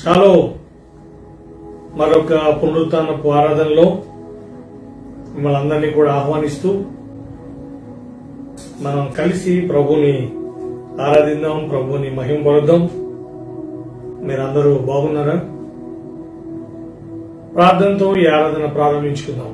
చాలో మరొక పునరుత్నపు ఆరాధనలో మిమ్మల్ని అందరినీ కూడా ఆహ్వానిస్తూ మనం కలిసి ప్రభుని ఆరాధిద్దాం ప్రభుని మహింపరుద్దాం మీరందరూ బాగున్నారా ప్రార్థనతో ఈ ఆరాధన ప్రారంభించుకుందాం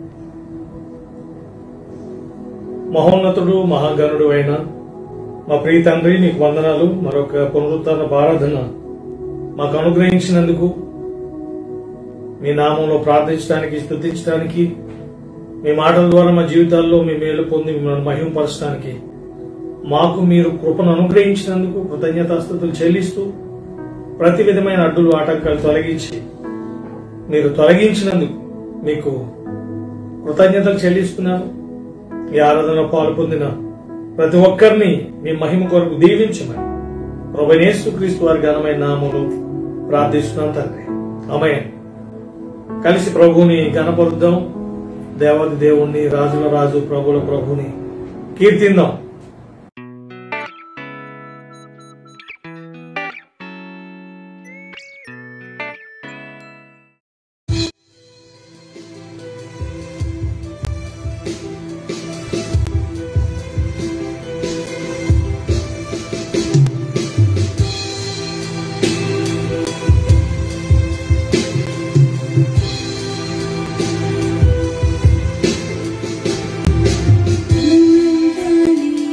మహోన్నతుడు మహాగణుడు అయిన మా ప్రియ తండ్రి నీకు వందనాలు మరొక పునరుత్న ఆరాధన మాకు అనుగ్రహించినందుకు మీ నామంలో ప్రార్థించడానికి స్థుతించడానికి మీ మాటల ద్వారా మా జీవితాల్లో మీ మేలు పొంది మిమ్మల్ని మహిమపరచడానికి మాకు మీరు కృపను అనుగ్రహించినందుకు కృతజ్ఞతాస్థుతులు చెల్లిస్తూ ప్రతి విధమైన అడ్డులు ఆటంకాలు తొలగించి మీరు తొలగించినందుకు మీకు కృతజ్ఞతలు చెల్లిస్తున్నాను ఈ ఆరాధనలో పాలు పొందిన ప్రతి ఒక్కరిని మీ మహిమ కొరకు దీవించమని ప్రభనేసు క్రీస్తు వారి ఘనమైన నామములు ప్రార్థిస్తున్నాం తండ్రి ఆమె కలిసి ప్రభువుని గణపరుద్దాం దేవాది దేవుణ్ణి రాజుల రాజు ప్రభుల ప్రభుని కీర్తిందాం నందలి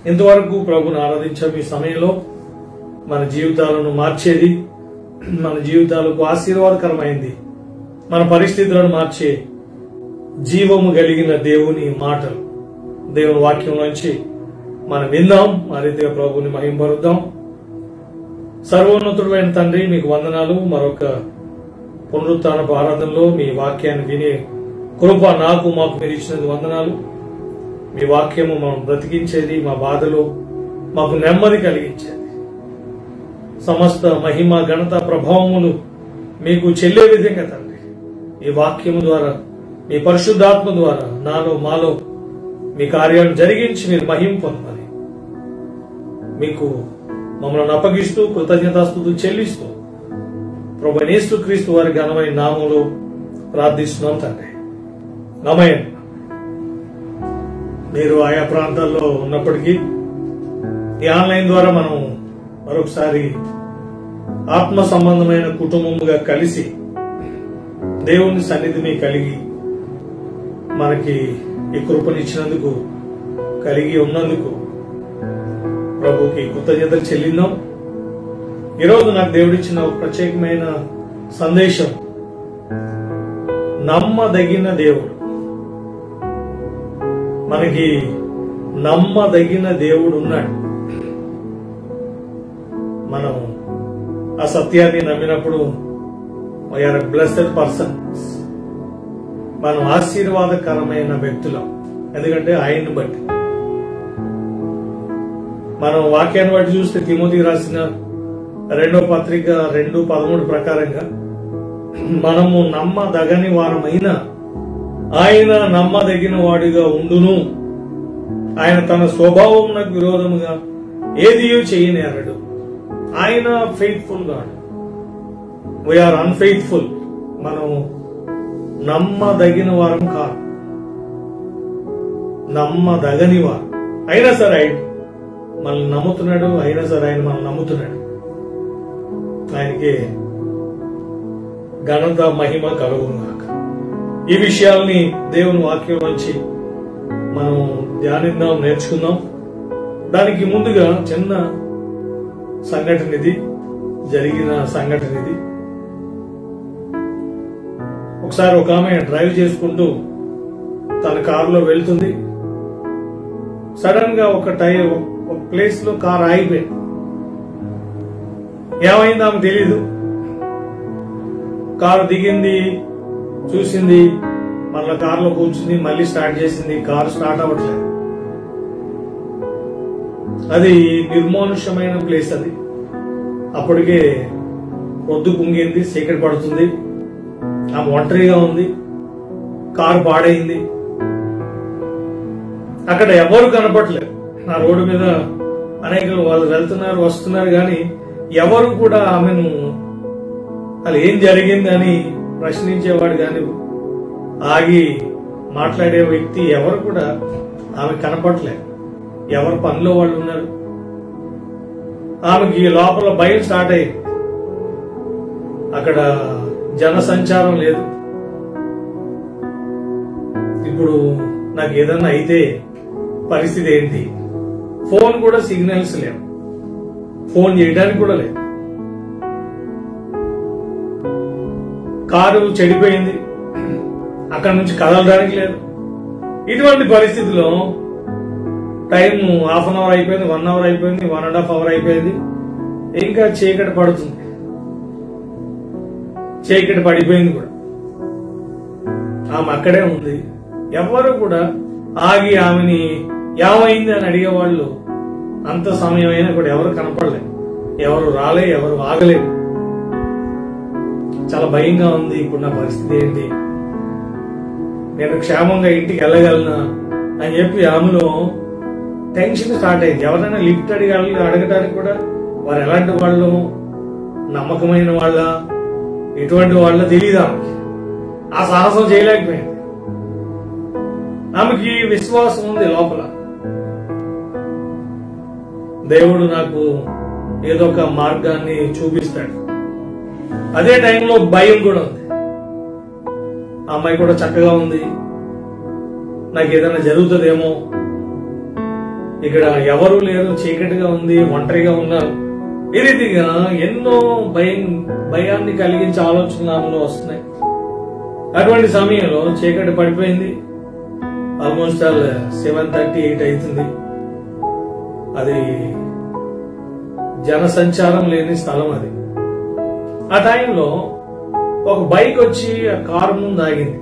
ఇంతవరకు ప్రభుని ఆరాధించాం ఈ సమయంలో మన జీవితాలను మార్చేది మన జీవితాలకు ఆశీర్వాదకరమైంది మన పరిస్థితులను మార్చే జీవము కలిగిన దేవుని మాటలు దేవుని వాక్యంలోంచి మనం విందాం ఆ రీతిగా ప్రభుని మహింపరుద్దాం సర్వోన్నతుడైన తండ్రి మీకు వందనాలు మరొక పునరుత్నపు ఆరాధనలో మీ వాక్యాన్ని విని కృప నాకు మాకు మీరు ఇచ్చినందుకు వందనాలు మీ వాక్యము మనం బ్రతికించేది మా బాధలో మాకు నెమ్మది కలిగించేది సమస్త మహిమ ఘనత ప్రభావములు మీకు చెల్లే విధంగా తండ్రి ఈ వాక్యము ద్వారా మీ పరిశుద్ధాత్మ ద్వారా నాలో మాలో మీ కార్యాలను జరిగించి మీరు మహిమ పొందమని మీకు మమ్మల్ని అప్పగిస్తూ కృతజ్ఞతాస్తుతులు చెల్లిస్తూ ప్రభనేస్తు క్రీస్తు వారి ఘనమైన నామంలో ప్రార్థిస్తున్నాం తండ్రి నమయన్ మీరు ఆయా ప్రాంతాల్లో ఉన్నప్పటికీ ఈ ఆన్లైన్ ద్వారా మనం మరొకసారి ఆత్మ సంబంధమైన కుటుంబముగా కలిసి దేవుని సన్నిధిని కలిగి మనకి ఈ కృపనిచ్చినందుకు కలిగి ఉన్నందుకు ప్రభుకి కృతజ్ఞతలు చెల్లిందాం ఈరోజు నాకు దేవుడిచ్చిన ఒక ప్రత్యేకమైన సందేశం నమ్మదగిన దేవుడు మనకి నమ్మదగిన దేవుడు ఉన్నాడు మనం ఆ సత్యాన్ని నమ్మినప్పుడు ఆర్ బ్లెస్డ్ పర్సన్స్ మనం ఆశీర్వాదకరమైన వ్యక్తులం ఎందుకంటే ఆయన్ని బట్టి మనం వాక్యాన్ని బట్టి చూస్తే తిమోతి రాసిన రెండో పత్రిక రెండు పదమూడు ప్రకారంగా మనము నమ్మదగని వారమైన ఆయన నమ్మదగిన వాడిగా ఉండును ఆయన తన స్వభావమునకు విరోధముగా ఏది చేయనేరడు ఆయన ఫెయిత్ఫుల్ గాడు వీఆర్ అన్ఫెయిత్ఫుల్ మనం నమ్మదగిన వారం కాదు నమ్మదగని వారు అయినా సరే ఆయన మనల్ని నమ్ముతున్నాడు అయినా సరే ఆయన మనల్ని నమ్ముతున్నాడు ఆయనకి ఘనత మహిమ కలుగుగాక ఈ విషయాల్ని దేవుని వాక్యం నుంచి మనం ధ్యానిద్దాం నేర్చుకుందాం దానికి ముందుగా చిన్న సంఘటన ఇది జరిగిన సంఘటన ఇది ఒకసారి ఒక ఆమె డ్రైవ్ చేసుకుంటూ తన కారులో వెళ్తుంది సడన్ గా ఒక టైర్ ఒక ప్లేస్ లో కార్ ఆగిపోయింది ఏమైంది ఆమె తెలీదు కారు దిగింది చూసింది మళ్ళీ కారులో కూర్చుంది మళ్ళీ స్టార్ట్ చేసింది కారు స్టార్ట్ అవ్వట్లేదు అది నిర్మానుష్యమైన ప్లేస్ అది అప్పటికే పొద్దు కుంగింది చీకటి పడుతుంది ఆమె ఒంటరిగా ఉంది కారు పాడైంది అక్కడ ఎవరు కనపడలేదు ఆ రోడ్డు మీద అనేక వాళ్ళు వెళ్తున్నారు వస్తున్నారు కానీ ఎవరు కూడా ఆమెను అసలు ఏం జరిగింది అని ప్రశ్నించేవాడు కానీ ఆగి మాట్లాడే వ్యక్తి ఎవరు కూడా ఆమె కనపడలేదు ఎవరు పనిలో వాళ్ళు ఉన్నారు ఆమెకి లోపల భయం స్టార్ట్ అయ్యింది అక్కడ జన సంచారం లేదు ఇప్పుడు నాకు ఏదన్నా అయితే పరిస్థితి ఏంటి ఫోన్ కూడా సిగ్నల్స్ లేవు ఫోన్ చేయడానికి కూడా లేదు కారు చెడిపోయింది అక్కడ నుంచి కదలడానికి లేదు ఇటువంటి పరిస్థితిలో టైం హాఫ్ అన్ అవర్ అయిపోయింది వన్ అవర్ అయిపోయింది వన్ అండ్ హాఫ్ అవర్ అయిపోయింది ఇంకా చీకటి పడుతుంది చీకటి పడిపోయింది కూడా ఆమె అక్కడే ఉంది ఎవరు కూడా ఆగి ఆమెని ఏమైంది అని అడిగేవాళ్ళు అంత సమయం అయినా కూడా ఎవరు కనపడలేదు ఎవరు రాలే ఎవరు ఆగలేదు చాలా భయంగా ఉంది ఇప్పుడు నా పరిస్థితి ఏంటి నేను క్షేమంగా ఇంటికి వెళ్ళగలనా అని చెప్పి ఆమెలో టెన్షన్ స్టార్ట్ అయింది ఎవరైనా లిఫ్ట్ అడగాలి అడగడానికి కూడా వారు ఎలాంటి వాళ్ళు నమ్మకమైన వాళ్ళ ఎటువంటి వాళ్ళ తెలియదు ఆమెకి ఆ సాహసం చేయలేకపోయింది ఆమెకి విశ్వాసం ఉంది లోపల దేవుడు నాకు ఏదో ఒక మార్గాన్ని చూపిస్తాడు అదే టైంలో భయం కూడా ఉంది ఆ అమ్మాయి కూడా చక్కగా ఉంది నాకు ఏదైనా జరుగుతుందేమో ఇక్కడ ఎవరు లేరు చీకటిగా ఉంది ఒంటరిగా ఉన్నారు ఈ రీతిగా ఎన్నో భయం భయాన్ని కలిగించే ఆలోచనలు ఆమెలో వస్తున్నాయి అటువంటి సమయంలో చీకటి పడిపోయింది almost all seven thirty eight అవుతుంది అది జనసంచారం లేని స్థలం అది ఆ టైంలో ఒక బైక్ వచ్చి ఆ కారు ముందు ఆగింది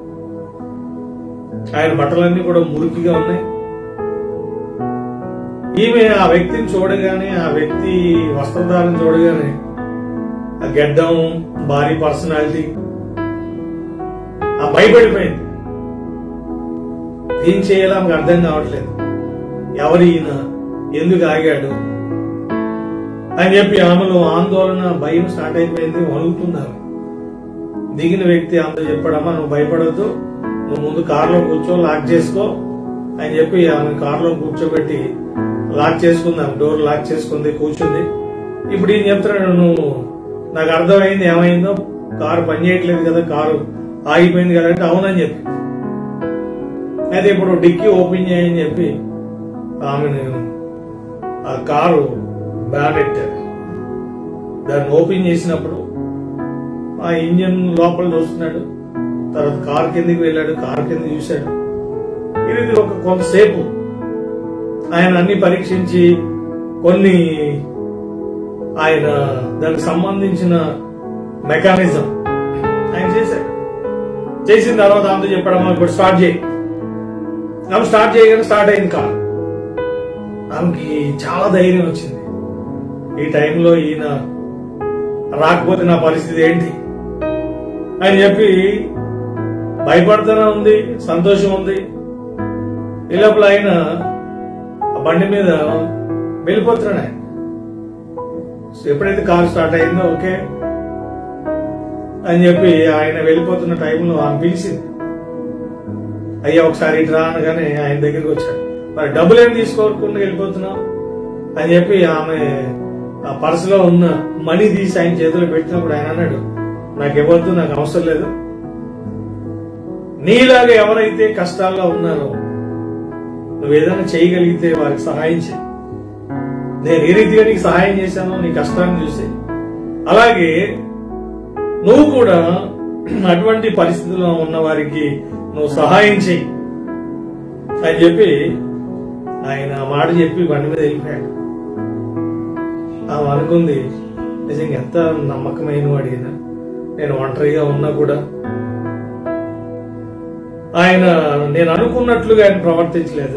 ఆయన బట్టలన్నీ కూడా మురికిగా ఉన్నాయి ఈమె ఆ వ్యక్తిని చూడగానే ఆ వ్యక్తి వస్త్రధారణ చూడగానే ఆ గెడ్డం భారీ పర్సనాలిటీ ఆ భయపడిపోయింది ఏం చేయాలో ఆమెకు అర్థం కావట్లేదు ఎవరు ఈయన ఎందుకు ఆగాడు అని చెప్పి ఆమెలో ఆందోళన భయం స్టార్ట్ అయిపోయింది వణుకుతున్నారు దిగిన వ్యక్తి ఆమెతో చెప్పాడమ్మా నువ్వు భయపడొద్దు నువ్వు ముందు కారులో కూర్చో లాక్ చేసుకో అని చెప్పి ఆమె కారులో కూర్చోబెట్టి లాక్ చేసుకుందాం డోర్ లాక్ చేసుకుంది కూర్చుంది ఇప్పుడు ఈయన చెప్తున్నాడు నువ్వు నాకు అర్థమైంది ఏమైందో కారు పనిచేయట్లేదు కదా కారు ఆగిపోయింది కదా అంటే అవునని చెప్పి అయితే ఇప్పుడు డిక్కీ ఓపెన్ చేయని చెప్పి ఆమెను ఆ కారు బ్యానెట్ దాన్ని ఓపెన్ చేసినప్పుడు ఆ ఇంజన్ లోపల చూస్తున్నాడు తర్వాత కార్ కిందకి వెళ్ళాడు కార్ కింద చూశాడు ఇది ఒక కొంతసేపు ఆయన అన్ని పరీక్షించి కొన్ని ఆయన దానికి సంబంధించిన మెకానిజం ఆయన చేశాడు చేసిన తర్వాత ఆమెతో చెప్పాడమ్మా ఇప్పుడు స్టార్ట్ చేయి ఆమె స్టార్ట్ చేయగానే స్టార్ట్ అయింది కార్ ఆమెకి చాలా ధైర్యం వచ్చింది ఈ టైంలో ఈయన రాకపోతే నా పరిస్థితి ఏంటి అని చెప్పి భయపడుతూనే ఉంది సంతోషం ఉంది ఈ లోపల ఆయన ఆ బండి మీద వెళ్ళిపోతున్నాడు ఆయన సో ఎప్పుడైతే కార్ స్టార్ట్ అయిందో ఓకే అని చెప్పి ఆయన వెళ్ళిపోతున్న టైంలో ఆమె పిలిచింది అయ్యా ఒకసారి ఇటు రా అనగానే ఆయన దగ్గరికి వచ్చాడు మరి డబ్బులు ఏం తీసుకోకుండా వెళ్ళిపోతున్నావు అని చెప్పి ఆమె ఆ పర్సులో ఉన్న మనీ తీసి ఆయన చేతిలో పెట్టినప్పుడు ఆయన అన్నాడు నాకు ఇవ్వద్దు నాకు అవసరం లేదు నీలాగా ఎవరైతే కష్టాల్లో ఉన్నారో నువ్వు ఏదైనా చేయగలిగితే వారికి సహాయం చేయి నేను ఏ రీతిగా నీకు సహాయం చేశానో నీ కష్టాన్ని చూసి అలాగే నువ్వు కూడా అటువంటి పరిస్థితుల్లో ఉన్న వారికి నువ్వు సహాయం చెయ్యి అని చెప్పి ఆయన ఆ మాట చెప్పి బండి మీద వెళ్ళిపోయాడు ఆమె అనుకుంది నిజంగా ఎంత నమ్మకమైన వాడినా నేను ఒంటరిగా ఉన్నా కూడా ఆయన నేను అనుకున్నట్లుగా ఆయన ప్రవర్తించలేదు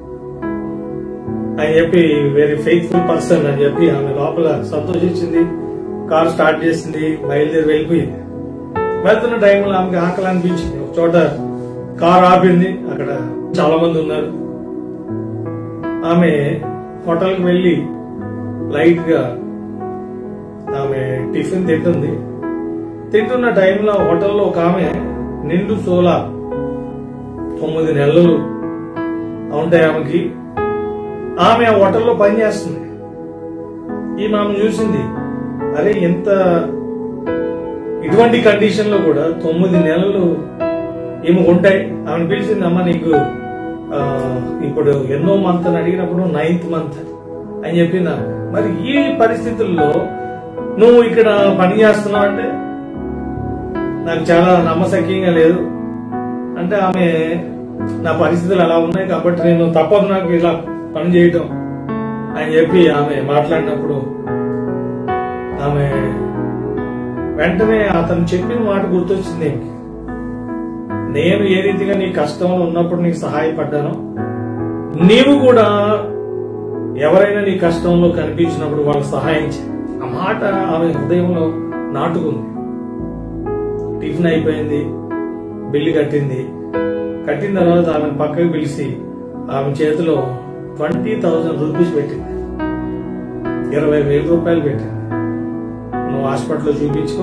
అని చెప్పి వెరీ ఫెయిత్ఫుల్ పర్సన్ అని చెప్పి ఆమె లోపల సంతోషించింది కారు స్టార్ట్ చేసింది బయలుదేరి వెళ్ళిపోయింది వెళ్తున్న టైంలో ఆమెకి ఆకలి అనిపించింది ఒక చోట కారు ఆపింది అక్కడ చాలా మంది ఉన్నారు ఆమె హోటల్కి వెళ్ళి లైట్ గా ఆమె టిఫిన్ తింటుంది తింటున్న టైంలో హోటల్లో ఒక ఆమె నిండు సోలా తొమ్మిది నెలలు ఉంటాయి ఆమెకి ఆమె ఆ హోటల్లో పనిచేస్తుంది ఈమె ఆమె చూసింది అరే ఎంత ఇటువంటి కండిషన్ లో కూడా తొమ్మిది నెలలు ఈమె ఉంటాయి ఆమెను పిలిచింది అమ్మ నీకు ఆ, ఇప్పుడు ఎన్నో మంత్ అని అడిగినప్పుడు నైన్త్ మంత్ అని చెప్పిన మరి ఈ పరిస్థితుల్లో నువ్వు ఇక్కడ పని చేస్తున్నావు అంటే నాకు చాలా నమ్మశక్యంగా లేదు అంటే ఆమె నా పరిస్థితులు అలా ఉన్నాయి కాబట్టి నేను తప్పదు నాకు ఇలా పని చేయటం అని చెప్పి ఆమె మాట్లాడినప్పుడు ఆమె వెంటనే అతను చెప్పిన మాట గుర్తొచ్చింది ఈమెకి. నేను ఏ రీతిగా నీ కష్టంలో ఉన్నప్పుడు నీకు సహాయపడ్డానో నీవు కూడా ఎవరైనా నీ కష్టంలో కనిపించినప్పుడు వాళ్ళకి సహాయం చేయి ఆ మాట ఆమె హృదయంలో నాటుకుంది టిఫిన్ అయిపోయింది బిల్లు కట్టింది కట్టిన తర్వాత ఆమెను పక్కకు పిలిచి ఆమె చేతిలో ట్వంటీ థౌజండ్ రూపీస్ పెట్టింది ఇరవై వేల రూపాయలు పెట్టింది నువ్వు హాస్పిటల్లో చూపించుకో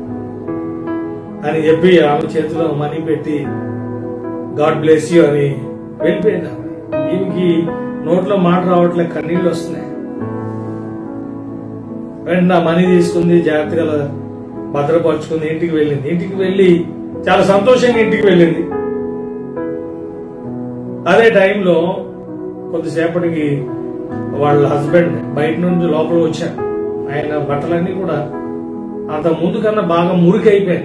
అని చెప్పి ఆమె చేతిలో మనీ పెట్టి గాడ్ బ్లెస్ యూ అని వెళ్ళిపోయింది ఆమె ఈమెకి నోట్లో మాట రావట్లే కన్నీళ్ళు వస్తున్నాయి వెంటనే ఆ మనీ తీసుకుంది జాగ్రత్తగా భద్రపరుచుకుంది ఇంటికి వెళ్ళింది ఇంటికి వెళ్ళి చాలా సంతోషంగా ఇంటికి వెళ్ళింది అదే టైంలో కొద్దిసేపటికి వాళ్ళ హస్బెండ్ బయట నుంచి లోపల వచ్చారు ఆయన బట్టలన్నీ కూడా అంత ముందు కన్నా బాగా మురికి అయిపోయాయి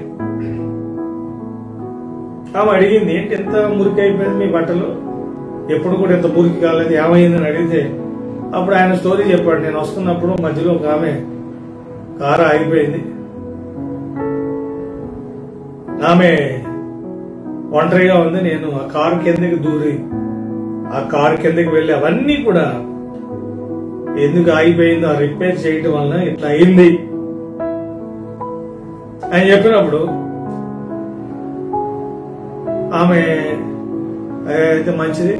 ఆమె అడిగింది ఏంటి ఎంత మురికి అయిపోయింది మీ బట్టలు ఎప్పుడు కూడా ఇంత మురికి కాలేదు ఏమైందని అడిగితే అప్పుడు ఆయన స్టోరీ చెప్పాడు నేను వస్తున్నప్పుడు మధ్యలో ఒక ఆమె కారు ఆగిపోయింది ఆమె ఒంటరిగా ఉంది నేను ఆ కారు కిందకి దూరి ఆ కారు కిందకి వెళ్ళి అవన్నీ కూడా ఎందుకు ఆగిపోయిందో ఆ రిపేర్ చేయటం వలన ఇట్లా అయింది అని చెప్పినప్పుడు ఆమె "ఏ, అయితే మంచిది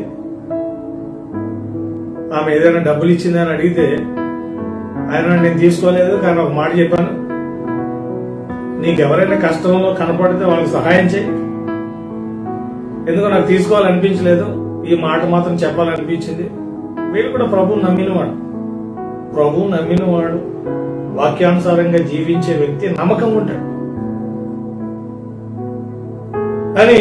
ఆమె ఏదైనా డబ్బులు ఇచ్చిందని అడిగితే ఆయన నేను తీసుకోలేదు కానీ ఒక మాట చెప్పాను నీకు ఎవరైనా కష్టంలో కనపడితే వాళ్ళకి సహాయం చేయి ఎందుకో నాకు తీసుకోవాలనిపించలేదు ఈ మాట మాత్రం చెప్పాలనిపించింది వీళ్ళు కూడా ప్రభువు నమ్మినవాడు ప్రభువు నమ్మినవాడు వాక్యానుసారంగా జీవించే వ్యక్తి నమ్మకం ఉంటాడు కానీ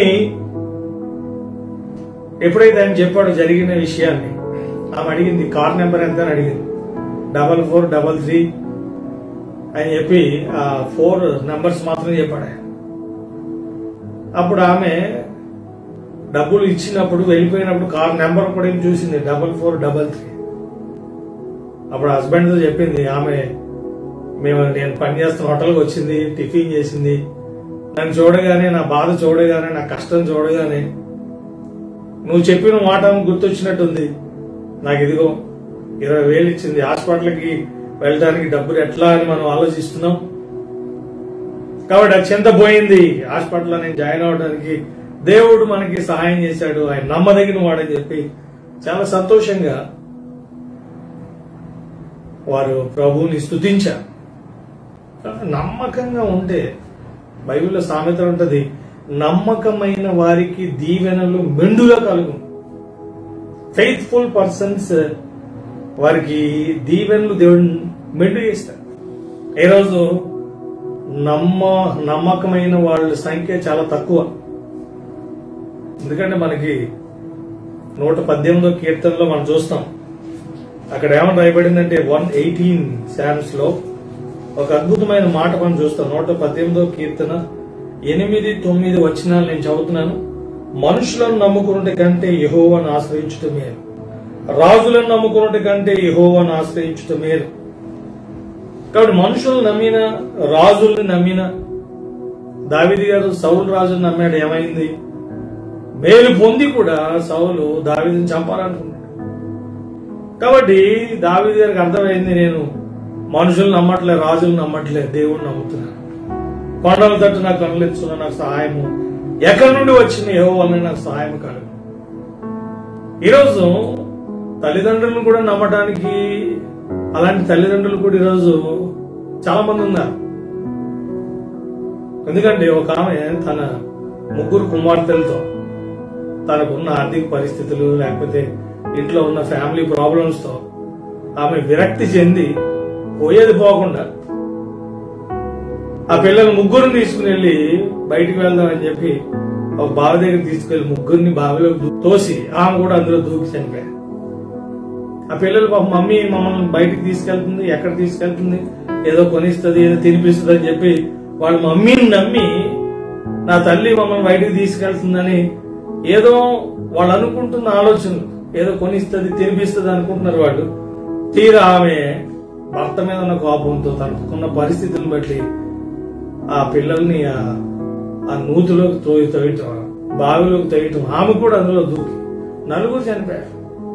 ఎప్పుడైతే ఆయన చెప్పాడు జరిగిన విషయాన్ని ఆమె అడిగింది కార్ నెంబర్ ఎంత అని అడిగింది డబల్ ఫోర్ డబల్ త్రీ అని చెప్పి ఆ ఫోర్ నెంబర్స్ మాత్రం చెప్పాడు ఆయన అప్పుడు ఆమె డబ్బులు ఇచ్చినప్పుడు వెళ్ళిపోయినప్పుడు కార్ నెంబర్ కూడా ఏం చూసింది డబల్ ఫోర్ డబల్ త్రీ అప్పుడు హస్బెండ్ తో చెప్పింది ఆమె మేము నేను పనిచేస్తున్న హోటల్కి వచ్చింది టిఫిన్ చేసింది నన్ను చూడగానే నా బాధ చూడగానే నా కష్టం చూడగానే నువ్వు చెప్పిన మాట ఆమెకు గుర్తొచ్చినట్టుంది నాకు ఇదిగో ఇరవై వేలు ఇచ్చింది హాస్పిటల్కి వెళ్ళడానికి డబ్బులు ఎట్లా అని మనం ఆలోచిస్తున్నాం కాబట్టి అది చింత పోయింది హాస్పిటల్లో నేను జాయిన్ అవడానికి దేవుడు మనకి సహాయం చేశాడు ఆయన నమ్మదగిన వాడని చెప్పి చాలా సంతోషంగా వారు ప్రభువుని స్తుతించారు నమ్మకంగా ఉంటే బైబిల్లో సామెత ఉంటది నమ్మకమైన వారికి దీవెనలు మెండుగా కలుగు ఫెయిత్ఫుల్ పర్సన్స్ వారికి దీవెనలు దేవుడు మెండుగా ఇస్తారు ఈరోజు నమ్మ నమ్మకమైన వాళ్ళ సంఖ్య చాలా తక్కువ ఎందుకంటే మనకి నూట పద్దెనిమిదో కీర్తనలో మనం చూస్తాం అక్కడ ఏమని రాయబడిందంటే వన్ ఎయిటీన్ శామ్స్ లో ఒక అద్భుతమైన మాట మనం చూస్తాం నూట పద్దెనిమిదో కీర్తన ఎనిమిది తొమ్మిది వచనాలు నేను చదువుతున్నాను మనుషులను నమ్ముకున్నటి కంటే యహోవాను ఆశ్రయించుట మేలు రాజులను నమ్ముకున్నటి కంటే యహోవాను ఆశ్రయించుట మేలు కాబట్టి మనుషులను నమ్మిన రాజుల్ని నమ్మిన దావిది గారు సౌలు రాజుని నమ్మాడు ఏమైంది మేలు పొంది కూడా సౌలు దావిదిని చంపాలనుకున్నాడు కాబట్టి దావిది గారికి అర్థమైంది నేను మనుషులు నమ్మట్లే రాజులు నమ్మట్లే దేవుడిని నమ్ముతున్నాను కొండల తట్టు నాకు కనులించున్న నాకు సహాయము ఎక్కడి నుండి వచ్చిన ఏవో వల్ల నాకు సహాయం కలుగు ఈరోజు తల్లిదండ్రులను కూడా నమ్మటానికి అలాంటి తల్లిదండ్రులు కూడా ఈరోజు చాలా మంది ఉన్నారు ఎందుకంటే ఒక ఆమె తన ముగ్గురు కుమార్తెలతో తనకున్న ఆర్థిక పరిస్థితులు లేకపోతే ఇంట్లో ఉన్న ఫ్యామిలీ ప్రాబ్లమ్స్ తో ఆమె విరక్తి చెంది పోయేది పోకుండా ఆ పిల్లలు ముగ్గురిని తీసుకుని వెళ్ళి బయటికి వెళ్దామని చెప్పి ఒక బావి దగ్గర తీసుకెళ్లి ముగ్గురిని బావిలో దూ- తోసి ఆమె కూడా అందులో దూకి చనిపోయారు ఆ పిల్లలు పాప మమ్మీ మమ్మల్ని బయటికి తీసుకెళ్తుంది ఎక్కడ తీసుకెళ్తుంది ఏదో కొనిస్తుంది ఏదో తినిపిస్తుంది అని చెప్పి వాళ్ళ మమ్మీని నమ్మి నా తల్లి మమ్మల్ని బయటికి తీసుకెళ్తుందని ఏదో వాళ్ళు అనుకుంటున్న ఆలోచనలు ఏదో కొనిస్తుంది తినిపిస్తుంది అనుకుంటున్నారు వాళ్ళు తీరా ఆమె భర్త మీద ఉన్న కోపంతో తనకున్న పరిస్థితులను బట్టి ఆ పిల్లల్ని ఆ- ఆ నూతిలోకి తోయి తోయటం బావిలోకి తోయటం ఆమె కూడా అందులో దూకి నలుగురు చనిపోయారు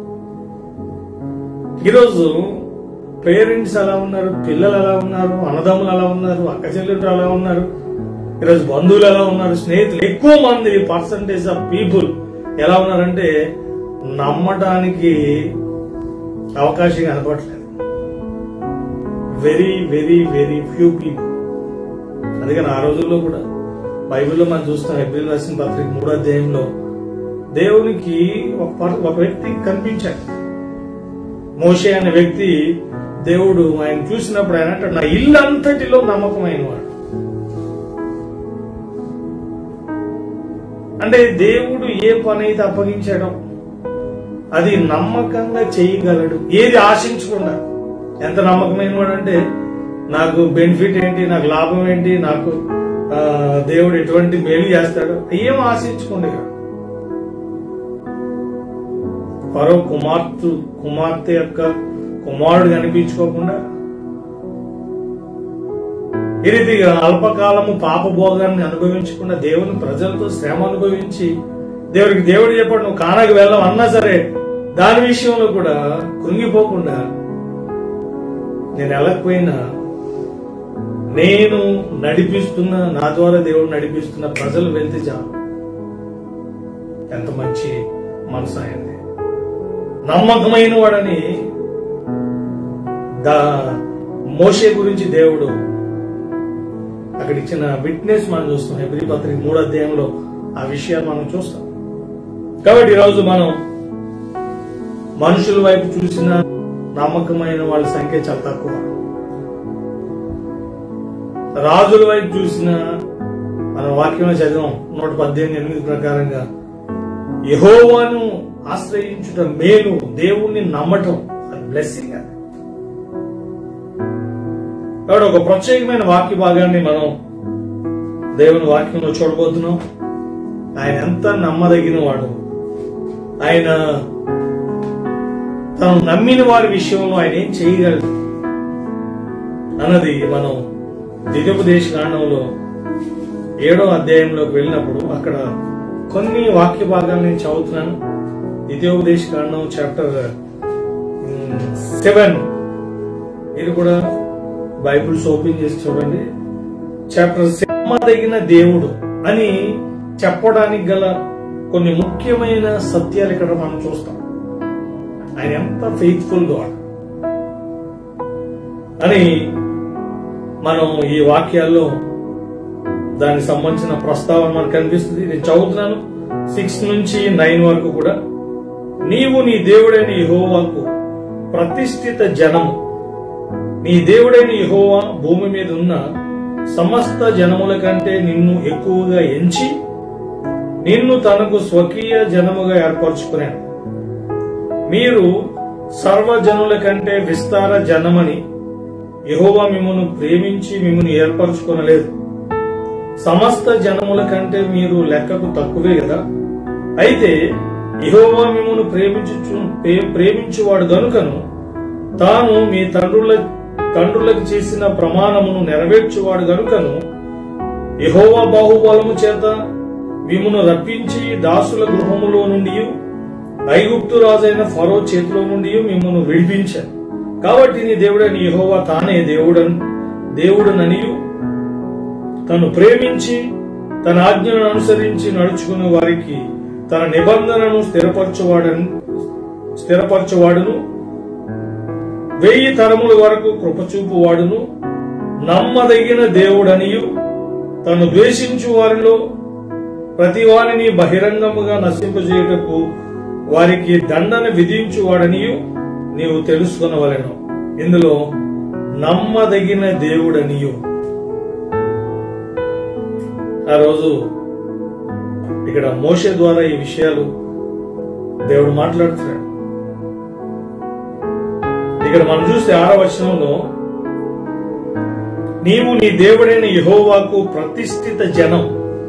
ఈరోజు పేరెంట్స్ ఎలా ఉన్నారు పిల్లలు ఎలా ఉన్నారు అన్నదమ్ములు ఎలా ఉన్నారు అక్క చెల్లెలు ఎలా ఉన్నారు ఈరోజు బంధువులు ఎలా ఉన్నారు స్నేహితులు ఎక్కువ మంది పర్సంటేజ్ ఆఫ్ పీపుల్ ఎలా ఉన్నారంటే నమ్మటానికి అవకాశం కనపడలేదు very very very few people అందుకని ఆ రోజుల్లో కూడా బైబిల్లో మనం చూస్తాం ఎబ్రిల్ రాసిన పత్రిక మూడో అధ్యాయంలో దేవునికి ఒక పర్- ఒక వ్యక్తి కనిపించాడు మోషే అనే వ్యక్తి దేవుడు ఆయన చూసినప్పుడు ఆయన అంటాడు నా ఇల్లు అంతటిలో నమ్మకమైన వాడు అంటే దేవుడు ఏ పని అయితే అప్పగించాడో అది నమ్మకంగా చేయగలడు ఏది ఆశించకుండా ఎంత నమ్మకమైన వాడు అంటే నాకు బెనిఫిట్ ఏంటి నాకు లాభం ఏంటి నాకు ఆ, దేవుడు ఎటువంటి మేలు చేస్తాడు ఏం ఆశించుకోండి ఇక. పరో కుమార్తె కుమార్తె యొక్క కుమారుడు కనిపించుకోకుండా ఈ రీతిగా అల్పకాలము పాపభోగాన్ని అనుభవించకుండా దేవుని ప్రజలతో శ్రమ అనుభవించి దేవుడికి దేవుడు చెప్పాడు నువ్వు కానకి వెళ్ళావు అన్నా సరే దాని విషయంలో కూడా కృంగిపోకుండా నేను వెళ్ళకపోయినా నేను నడిపిస్తున్న నా ద్వారా దేవుడు నడిపిస్తున్న ప్రజలు వెళ్తే చాలు ఎంత మంచి మనసు అయింది నమ్మకమైన వాడని దా మోషే గురించి దేవుడు అక్కడ ఇచ్చిన విట్నెస్ మనం చూస్తాం ఎబ్రి పత్రిక మూడో అధ్యాయంలో ఆ విషయాలు మనం చూస్తాం కాబట్టి ఈరోజు మనం మనుషుల వైపు చూసిన నమ్మకమైన వాళ్ళ సంఖ్య చాలా తక్కువ రాజుల వైపు చూసిన మన వాక్యంలో చదివాం నూట పద్దెనిమిది ఎనిమిది ప్రకారంగా యహోవాను ఆశ్రయించుట మేలు దేవుణ్ణి నమ్మటం అది బ్లెస్సింగ్ అది కాబట్టి ఒక ప్రత్యేకమైన వాక్య భాగాన్ని మనం దేవుని వాక్యంలో చూడబోతున్నాం ఆయన ఎంత నమ్మదగిన వాడు ఆయన తను నమ్మిన వారి విషయంలో ఆయన ఏం చేయగలడు అన్నది మనం దిగోపదేశ కాండంలో ఏడో అధ్యాయంలోకి వెళ్ళినప్పుడు అక్కడ కొన్ని వాక్య భాగాలు నేను చదువుతున్నాను ద్వితీయోపదేశ కాండం చాప్టర్ సెవెన్ ఇది కూడా బైబిల్స్ ఓపెన్ చేసి చూడండి చాప్టర్ నమ్మదగిన దేవుడు అని చెప్పడానికి గల కొన్ని ముఖ్యమైన సత్యాలు ఇక్కడ మనం చూస్తాం ఆయన ఎంత ఫెయిత్ఫుల్ గాడ్ అని మనం ఈ వాక్యాల్లో దానికి సంబంధించిన ప్రస్తావన మనకు కనిపిస్తుంది నేను చదువుతున్నాను సిక్స్ నుంచి నైన్ వరకు కూడా నీవు నీ దేవుడైన యెహోవాకు ప్రతిష్ఠిత జనము నీ దేవుడైన యెహోవా భూమి మీద ఉన్న సమస్త జనముల కంటే నిన్ను ఎక్కువగా ఎంచి నిన్ను తనకు స్వకీయ జనముగా ఏర్పరచుకున్నాడు మీరు సర్వజనుల కంటే విస్తార జనమని యెహోవా మిమ్మల్ని ప్రేమించి మిమ్మల్ని ఏర్పరచుకొనలేదు సమస్త జనముల కంటే మీరు లెక్కకు తక్కువే కదా అయితే యెహోవా మిమ్మల్ని ప్రేమించు ప్రేమించువాడు గనుకను తాను మీ తండ్రుల తండ్రులకు చేసిన ప్రమాణమును నెరవేర్చువాడు గనుకను యెహోవా బాహుబలము చేత మిమ్మును రప్పించి దాసుల గృహములో నుండి ఐగుప్తు రాజైన ఫరో చేతిలో నుండి మిమ్మల్ని విడిపించారు కాబట్టి నీ దేవుడైన యెహోవా తానే దేవుడన్ దేవుడననియు తను ప్రేమించి తన ఆజ్ఞలను అనుసరించి నడుచుకునే వారికి తన నిబంధనను స్థిరపరచువాడని స్థిరపరచువాడును వెయ్యి తరముల వరకు కృపచూపు వాడును నమ్మదగిన దేవుడనియు తను ద్వేషించు వారిలో ప్రతి వారిని బహిరంగముగా నశింపజేయటకు వారికి దండన విధించువాడనియు నీవు తెలుసుకునవలెను ఇందులో నమ్మదగిన దేవుడనియు ఆ రోజు ఇక్కడ మోషే ద్వారా ఈ విషయాలు దేవుడు మాట్లాడుతున్నాడు ఇక్కడ మనం చూస్తే ఆరవ వచనంలో నీవు నీ దేవుడైన యహోవాకు ప్రతిష్ఠిత జనం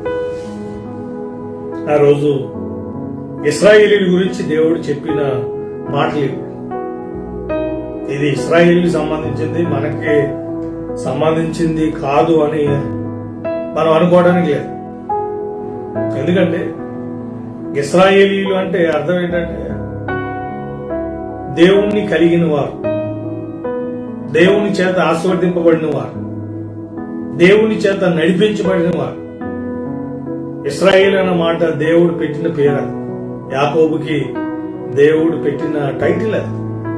ఆ రోజు ఇస్రాయేలీల గురించి దేవుడు చెప్పిన మాటలు ఇవి. ఇది ఇస్రాయేలీకి సంబంధించింది మనకి సంబంధించింది కాదు అని మనం అనుకోవడానికి లేదు ఎందుకంటే ఇస్రాయేలీలు అంటే అర్థం ఏంటంటే దేవుణ్ణి కలిగిన వారు దేవుని చేత ఆస్వర్దింపబడిన వారు దేవుని చేత నడిపించబడిన వారు ఇస్రాయేల్ అన్న మాట దేవుడు పెట్టిన పేరు అది యాకోబుకి దేవుడు పెట్టిన టైటిల్ అది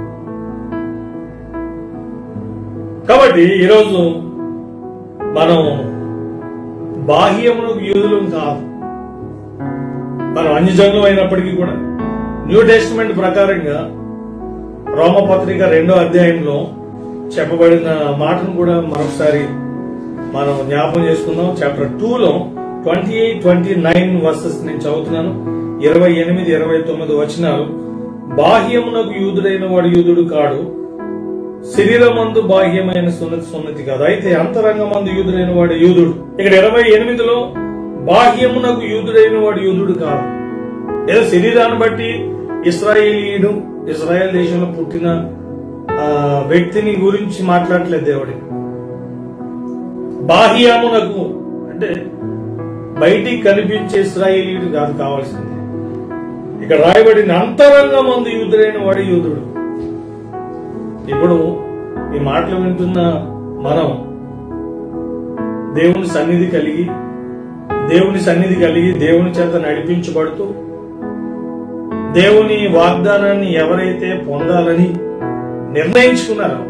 కాబట్టి ఈరోజు మనం బాహ్యములకు యూదులం కాదు మనం అన్యజనులు అయినప్పటికీ కూడా న్యూ టెస్టిమెంట్ ప్రకారంగా రోమపత్రిక రెండో అధ్యాయంలో చెప్పబడిన మాటను కూడా మరొకసారి మనం జ్ఞాపకం చేసుకుందాం చాప్టర్ టూలో twenty eight twenty nine verses నేను చదువుతున్నాను ఇరవై ఎనిమిది ఇరవై తొమ్మిది వచనాలు బాహ్యమునకు యూదుడైన వాడు యూదుడు కాడు శరీరమందు బాహ్యమైన సున్నతి సున్నతి కాదు అయితే అంతరంగమందు యూదుడైన వాడు యూదుడు ఇక్కడ ఇరవై ఎనిమిదిలో బాహ్యమునకు యూదుడైన వాడు యూదుడు కాదు ఏదో శరీరాన్ని బట్టి ఇస్రాయేలీయుడు ఇస్రాయేల్ దేశంలో పుట్టిన ఆ, వ్యక్తిని గురించి మాట్లాడట్లేదు దేవుడి బాహ్యమునకు అంటే బయటికి కనిపించే ఇస్రాయేలీయుడు కాదు కావాల్సింది ఇక్కడ రాయబడిన అంతరంగమందు యూదుడైన వాడు యూదుడు ఇప్పుడు ఈ మాటలు వింటున్న మనం దేవుని సన్నిధి కలిగి దేవుని సన్నిధి కలిగి దేవుని చేత నడిపించబడుతూ దేవుని వాగ్దానాన్ని ఎవరైతే పొందాలని నిర్ణయించుకున్నారో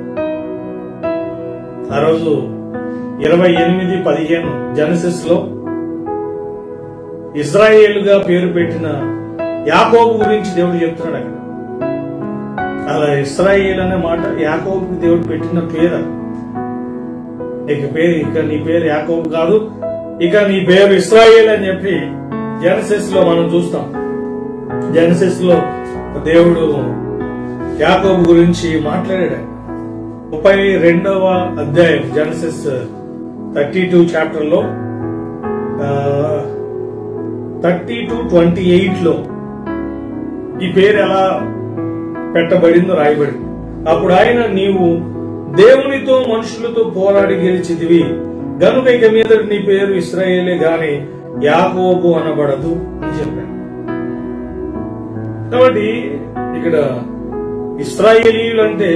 ఆ రోజు ఇరవై ఎనిమిది పదిహేను జనసిస్ లో ఇజ్రాయేలుగా పేరు పెట్టిన యాకోబు గురించి దేవుడు చెప్తున్నాడు అక్కడ అలా ఇస్రాయేల్ అనే మాట యాకోబుకి దేవుడు పెట్టిన పేరు అది. ఇక పేరు ఇక నీ పేరు యాకోబు కాదు ఇక నీ పేరు ఇస్రాయేల్ అని చెప్పి జనసిస్ లో మనం చూస్తాం జనసిస్ లో దేవుడు యాకోబు గురించి మాట్లాడాడు ఆయన. ముప్పై రెండవ అధ్యాయం జనసిస్ థర్టీ టూ చాప్టర్ లో థర్టీ టు ట్వంటీ ఎయిట్ లో ఈ పేరు ఎలా పెట్టబడిందో రాయబడింది అప్పుడు ఆయన నీవు దేవునితో మనుషులతో పోరాడి గెలిచితివి గనుక ఇక మీద నీ పేరు ఇస్రాయేలే గాని యాకోబు అనబడదు అని చెప్పాడు కాబట్టి ఇక్కడ ఇస్రాయేలీయులు అంటే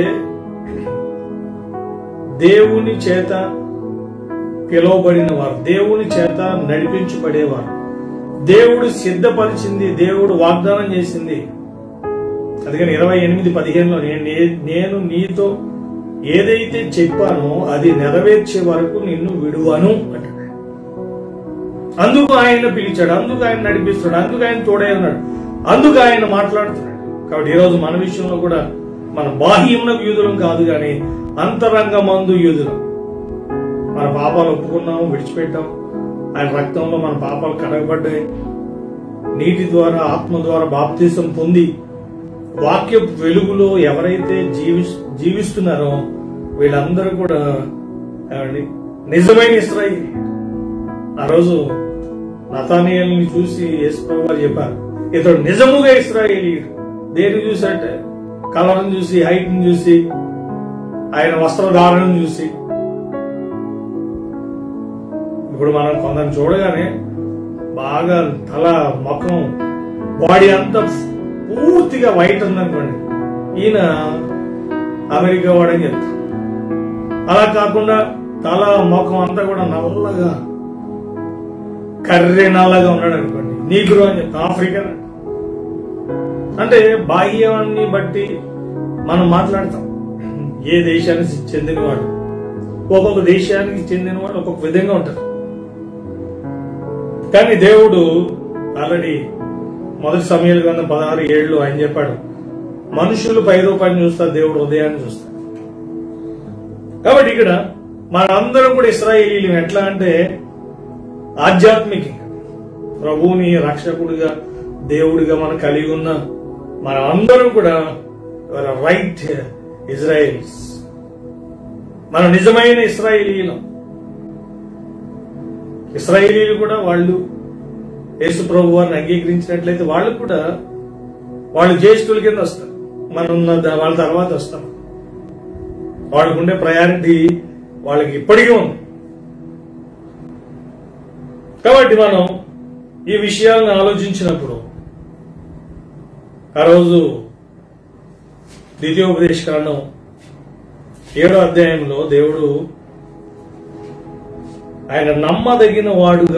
దేవుని చేత పిలువబడిన వారు దేవుని చేత నడిపించబడేవారు దేవుడు సిద్ధపరిచింది దేవుడు వాగ్దానం చేసింది అందుకని ఇరవై ఎనిమిది పదిహేనులో నేను నే- నేను నీతో ఏదైతే చెప్పానో అది నెరవేర్చే వరకు నిన్ను విడువను అంటాడు అందుకు ఆయన పిలిచాడు అందుకు ఆయన నడిపిస్తాడు అందుకు ఆయన తోడే ఉన్నాడు అందుకు ఆయన మాట్లాడుతున్నాడు కాబట్టి ఈ రోజు మన విషయంలో కూడా మన బాహ్యమునకు యూదులం కాదు కానీ అంతరంగమందు యూదులం మన పాపాలు ఒప్పుకున్నాం విడిచిపెట్టాం ఆయన రక్తంలో మన పాపాలు కడగబడ్డాయి నీటి ద్వారా ఆత్మ ద్వారా బాప్తీసం పొంది వాక్య వెలుగులో ఎవరైతే జీవి జీవిస్తున్నారో వీళ్ళందరూ కూడా ఏమండి, నిజమైన ఇస్రాయిల్ ఆ రోజు నతానియల్ని చూసి యేసుప్రభు వారు చెప్పారు ఇతడు నిజముగా ఇస్రాయేలీయుడు దేన్ని చూసంటే కలర్ని చూసి హైట్ ని చూసి ఆయన వస్త్రధారణను చూసి ఇప్పుడు మనం కొందరిని చూడగానే బాగా తల ముఖం బాడీ అంతా పూర్తిగా వైట్ ఉందనుకోండి ఈయన అమెరికా వాడని చెప్తారు అలా కాకుండా తల ముఖం అంతా కూడా నల్లగా కర్రె నల్లగా ఉన్నాడు అనుకోండి నీగ్రో అని చెప్తాం ఆఫ్రికన్ అంటే బాహ్యాన్ని బట్టి మనం మాట్లాడతాం ఏ దేశానికి చెందినవాడు ఒక్కొక్క దేశానికి చెందినవాడు ఒక్కొక్క విధంగా ఉంటారు కానీ దేవుడు ఆల్రెడీ మొదటి సమయాల గ్రంథం పదహారు ఏళ్ళు ఆయన చెప్పాడు మనుషులు పై రూపాయలు చూస్తారు దేవుడు హృదయాన్ని చూస్తారు కాబట్టి ఇక్కడ మనందరం కూడా ఇస్రాయేలీలు ఎట్లా అంటే ఆధ్యాత్మికంగా ప్రభువుని రక్షకుడిగా దేవుడిగా మనం కలిగి ఉన్న మన అందరం కూడా రైట్ ఇజ్రాయిల్స్ మన నిజమైన ఇస్రాయేలీలం ఇస్రాయేలీలు కూడా వాళ్ళు యేసు ప్రభు వారిని అంగీకరించినట్లయితే వాళ్ళు కూడా వాళ్ళు జ్యేష్ఠుల కింద వస్తారు మనం ఉన్న ద- వాళ్ళ తర్వాత వస్తాం వాళ్ళకు ఉండే ప్రయారిటీ వాళ్ళకి ఇప్పటికీ ఉంది కాబట్టి మనం ఈ విషయాలను ఆలోచించినప్పుడు ఆ రోజు ద్వితీయోపదేశ కాండం ఏడో అధ్యాయంలో దేవుడు ఆయన నమ్మదగిన వాడుగా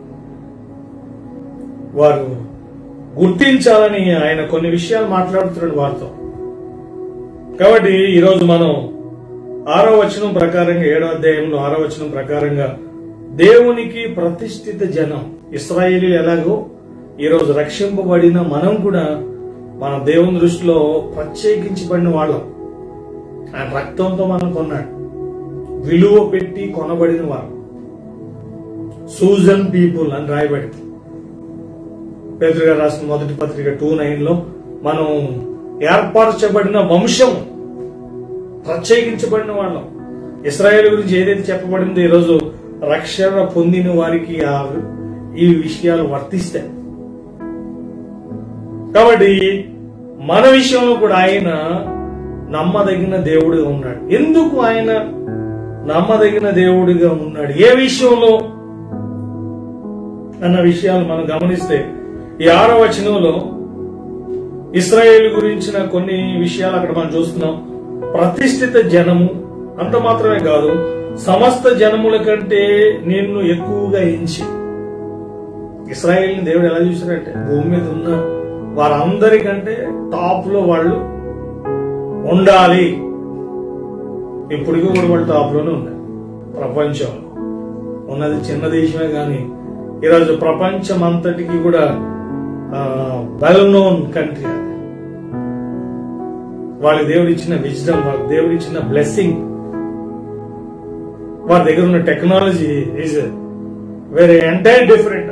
వారు గుర్తించాలని ఆయన కొన్ని విషయాలు మాట్లాడుతున్నాడు వారితో కాబట్టి ఈరోజు మనం ఆరో వచనం ప్రకారంగా ఏడో అధ్యాయంలో ఆరో వచనం ప్రకారంగా దేవునికి ప్రతిష్ఠిత జనం ఇస్రాయేలీ ఎలాగో ఈరోజు రక్షింపబడిన మనం కూడా మన దేవుని దృష్టిలో ప్రత్యేకించబడిన వాళ్ళం ఆయన రక్తంతో మనం కొన్నాడు విలువ పెట్టి కొనబడిన వారు సూజన్ పీపుల్ అని రాయబడింది పేదరుగా రాసిన మొదటి పత్రిక టూ నైన్ లో మనం ఏర్పరచబడిన వంశం ప్రత్యేకించబడిన వాళ్ళం ఇస్రాయేల్ గురించి ఏదైతే చెప్పబడిందో ఈరోజు రక్షణ పొందిన వారికి ఆ ఈ విషయాలు వర్తిస్తాయి కాబట్టి మన విషయంలో కూడా ఆయన నమ్మదగిన దేవుడిగా ఉన్నాడు ఎందుకు ఆయన నమ్మదగిన దేవుడిగా ఉన్నాడు ఏ విషయంలో అన్న విషయాలు మనం గమనిస్తే ఈ ఆరో వచనంలో ఇస్రాయేల్ గురించిన కొన్ని విషయాలు అక్కడ మనం చూస్తున్నాం ప్రతిష్ఠిత జనము అంత మాత్రమే కాదు సమస్త జనముల కంటే నిన్ను ఎక్కువగా ఎంచి ఇస్రాయేల్ని దేవుడు ఎలా చూశారంటే భూమి మీద ఉన్న వారందరికంటే టాప్ లో వాళ్ళు ఉండాలి ఇప్పటికీ కూడా వాళ్ళు టాప్ లోనే ఉన్నారు ప్రపంచంలో ఉన్నది చిన్న దేశమే కానీ ఈరోజు ప్రపంచం అంతటికి కూడా వెల్ నోన్ కంట్రీ అది వాళ్ళ దేవుడు ఇచ్చిన విజ్డమ్ వాళ్ళ దేవుడు ఇచ్చిన బ్లెస్సింగ్ వారి దగ్గర ఉన్న technology is very entire different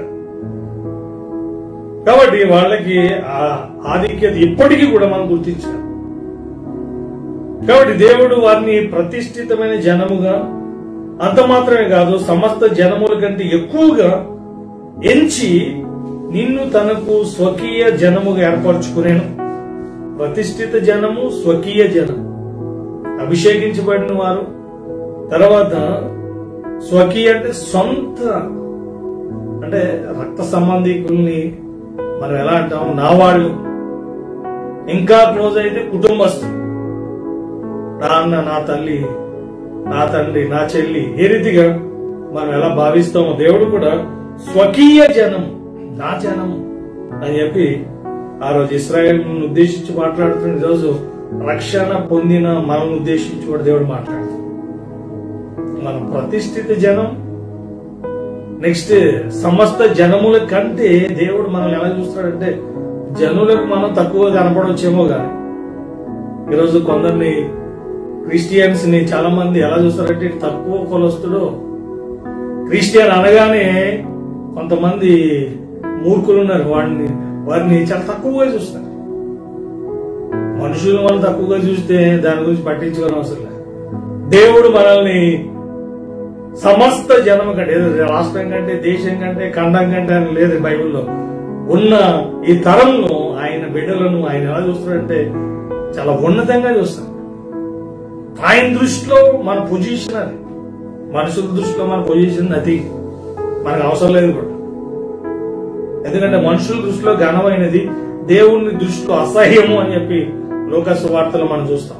కాబట్టి వాళ్ళకి ఆ ఆధిక్యత ఇప్పటికీ కూడా మనం గుర్తించాలి కాబట్టి దేవుడు వారిని ప్రతిష్ఠితమైన జనముగా అంత మాత్రమే కాదు సమస్త జనముల కంటే ఎక్కువగా ఎంచి నిన్ను తనకు స్వకీయ జనముగా ఏర్పరచుకునేను ప్రతిష్ఠిత జనము స్వకీయ జనం అభిషేకించబడిన వారు తర్వాత స్వకీయ అంటే సొంత అంటే రక్త సంబంధికుల్ని మనం ఎలా అంటాం నా వాళ్ళు ఇంకా క్లోజ్ అయితే కుటుంబస్తులు నాన్న నా తల్లి నా తండ్రి నా చెల్లి ఏ రీతిగా మనం ఎలా భావిస్తామో దేవుడు కూడా స్వకీయ జనం నా జనము అని చెప్పి ఆ రోజు ఇస్రాయేల్ ఉద్దేశించి మాట్లాడుతున్న రోజు రక్షణ పొందిన మనం ఉద్దేశించి కూడా దేవుడు మాట్లాడుతున్నాడు మనం ప్రతిష్ఠిత జనం నెక్స్ట్ సమస్త జనముల కంటే దేవుడు మనల్ని ఎలా చూస్తాడంటే జనులకు మనం తక్కువ కనపడవచ్చేమో కానీ ఈరోజు కొందరిని క్రిస్టియన్స్ ని చాలా మంది ఎలా చూస్తారంటే ఇటు తక్కువ కులస్తుడు క్రిస్టియన్ అనగానే కొంతమంది మూర్ఖులు ఉన్నారు వాడిని వారిని చాలా తక్కువగా చూస్తారు మనుషులు మనం తక్కువగా చూస్తే దాని గురించి పట్టించుకోవడం అవసరం లేదు దేవుడు మనల్ని సమస్త జనం కంటే ఏదో రాష్ట్రం కంటే దేశం కంటే ఖండం కంటే అని లేదు బైబిల్లో ఉన్న ఈ తరంలో ఆయన బిడ్డలను ఆయన ఎలా చూస్తాడంటే చాలా ఉన్నతంగా చూస్తాడు ఆయన దృష్టిలో మన పొజిషన్ అది మనుషుల దృష్టిలో మన పొజిషన్ అది మనకు అవసరం లేదు కూడా ఎందుకంటే మనుషుల దృష్టిలో ఘనమైనది దేవుని దృష్టిలో అసహ్యము అని చెప్పి లోకస్ వార్తలు మనం చూస్తాం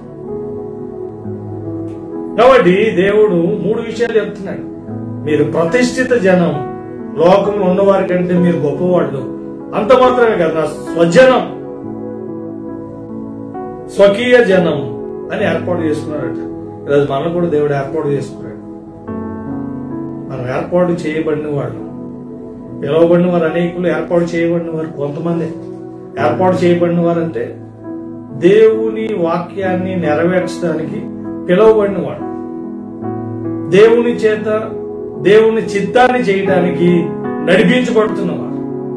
కాబట్టి దేవుడు మూడు విషయాలు చెప్తున్నాడు మీరు ప్రతిష్ఠిత జనం లోకంలో ఉన్నవారి కంటే మీరు గొప్పవాళ్ళు అంత మాత్రమే కదా స్వజనం స్వకీయ జనం అని ఏర్పాటు చేసుకున్నాడట ఈరోజు మనం కూడా దేవుడు ఏర్పాటు చేసుకున్నాడు మనం ఏర్పాటు చేయబడిన వాళ్ళు పిలువబడిన వారు అనేకులు ఏర్పాటు చేయబడిన వారు కొంతమంది ఏర్పాటు చేయబడిన వారు అంటే దేవుని వాక్యాన్ని నెరవేర్చడానికి పిలువబడిన వాడు దేవుని చేత దేవుని చిత్తాన్ని చేయడానికి నడిపించబడుతున్నవాడు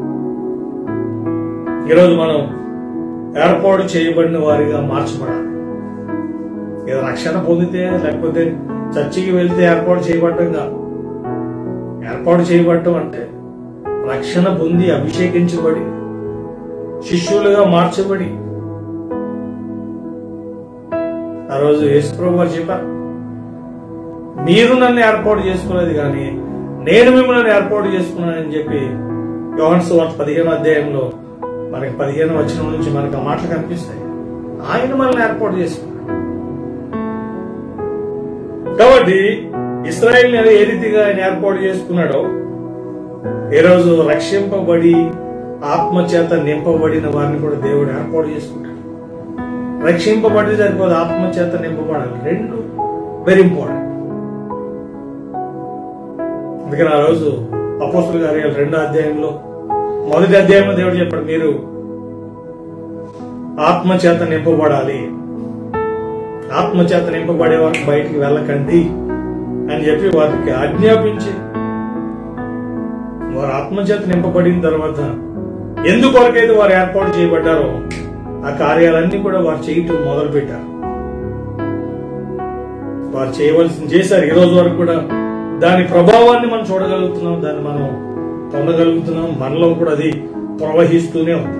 ఈరోజు మనం ఏర్పాటు చేయబడిన వారిగా మార్చబడాలి ఏదో రక్షణ పొందితే లేకపోతే చర్చికి వెళ్తే ఏర్పాటు చేయబడటం కాదు ఏర్పాటు చేయబడటం అంటే రక్షణ పొంది అభిషేకించబడి శిష్యులుగా మార్చబడి ఆ రోజు యేసుప్రభు వారు చెప్పారు మీరు నన్ను ఏర్పాటు చేసుకోలేదు కానీ నేను మిమ్మల్ని ఏర్పాటు చేసుకున్నానని చెప్పి యోహన్స్ వార్త పదిహేను అధ్యాయంలో మనకి పదిహేను వచ్చిన నుంచి మనకు ఆ మాటలు కనిపిస్తాయి ఆయన మనల్ని ఏర్పాటు చేసుకున్నాడు కాబట్టి ఇస్రాయల్ ఏ రీతిగా ఆయన ఏర్పాటు చేసుకున్నాడో ఈ రోజు రక్షింపబడి ఆత్మ చేత నింపబడిన వారిని కూడా దేవుడు ఏర్పాటు చేసుకుంటాడు రక్షింపబడి సరిపోదు ఆత్మ చేత నింపబడాలి రెండు వెరీ ఇంపార్టెంట్ అందుకని ఆ రోజు అపోస్తుల కార్యాలు రెండో అధ్యాయంలో మొదటి అధ్యాయంలో దేవుడు చెప్పాడు మీరు ఆత్మ చేత నింపబడాలి ఆత్మ చేత నింపబడే వారికి బయటికి వెళ్ళకండి అని చెప్పి వారికి ఆజ్ఞాపించి వారు ఆత్మ చేత నింపబడిన తర్వాత ఎందుకొరకైతే వారు ఏర్పాటు చేయబడ్డారో ఆ కార్యాలన్నీ కూడా వారు చేయటం మొదలు పెట్టారు వారు చేయవలసింది చేశారు ఈ రోజు వరకు కూడా దాని ప్రభావాన్ని మనం చూడగలుగుతున్నాం దాన్ని మనం పొందగలుగుతున్నాం మనలో కూడా అది ప్రవహిస్తూనే ఉంది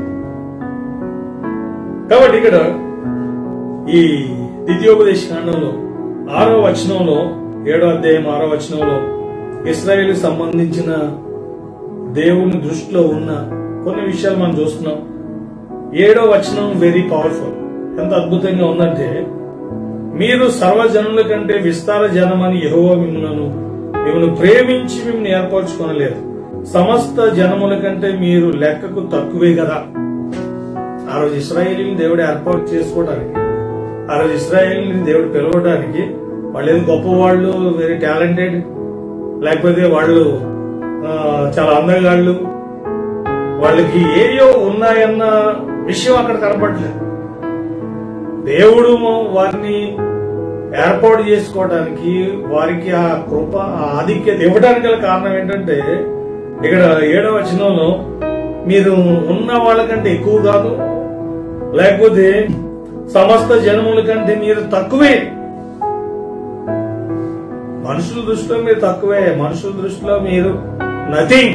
కాబట్టి ఇక్కడ ఈ ద్వితీయోపదేశ కాండంలో ఆరో వచనంలో ఏడో అధ్యాయం ఆరో వచనంలో ఇస్రాయేల్ సంబంధించిన దేవుని దృష్టిలో ఉన్న కొన్ని విషయాలు మనం చూస్తున్నాం ఏడో వచనం వెరీ పవర్ఫుల్ ఎంత అద్భుతంగా ఉందంటే మీరు సర్వజనుల కంటే విస్తార జనమని యెహోవా మిమ్మల్ని మిమ్మల్ని ప్రేమించి మిమ్మల్ని ఏర్పరచుకొనలేదు సమస్త జనముల కంటే మీరు లెక్కకు తక్కువే కదా ఆ రోజు ఇస్రాయేలీని దేవుడు ఏర్పాటు చేసుకోవడానికి ఆ రోజు ఇస్రాయేలీని దేవుడు పిలవడానికి వాళ్ళు ఏదో గొప్పవాళ్ళు వెరీ టాలెంటెడ్ లేకపోతే వాళ్ళు ఆ, చాలా అందగాళ్ళు వాళ్ళకి ఏయో ఉన్నాయన్న విషయం అక్కడ కనపడలేదు దేవుడు వారిని ఏర్పాటు చేసుకోవడానికి వారికి ఆ కృప ఆ ఆధిక్యత ఇవ్వడానికి గల కారణం ఏంటంటే ఇక్కడ ఏడవ వచనంలో మీరు ఉన్న వాళ్ళకంటే ఎక్కువ కాదు లేకపోతే సమస్త జనముల కంటే మీరు తక్కువే మనుషుల దృష్టిలో మీరు తక్కువే మనుషుల దృష్టిలో మీరు నథింగ్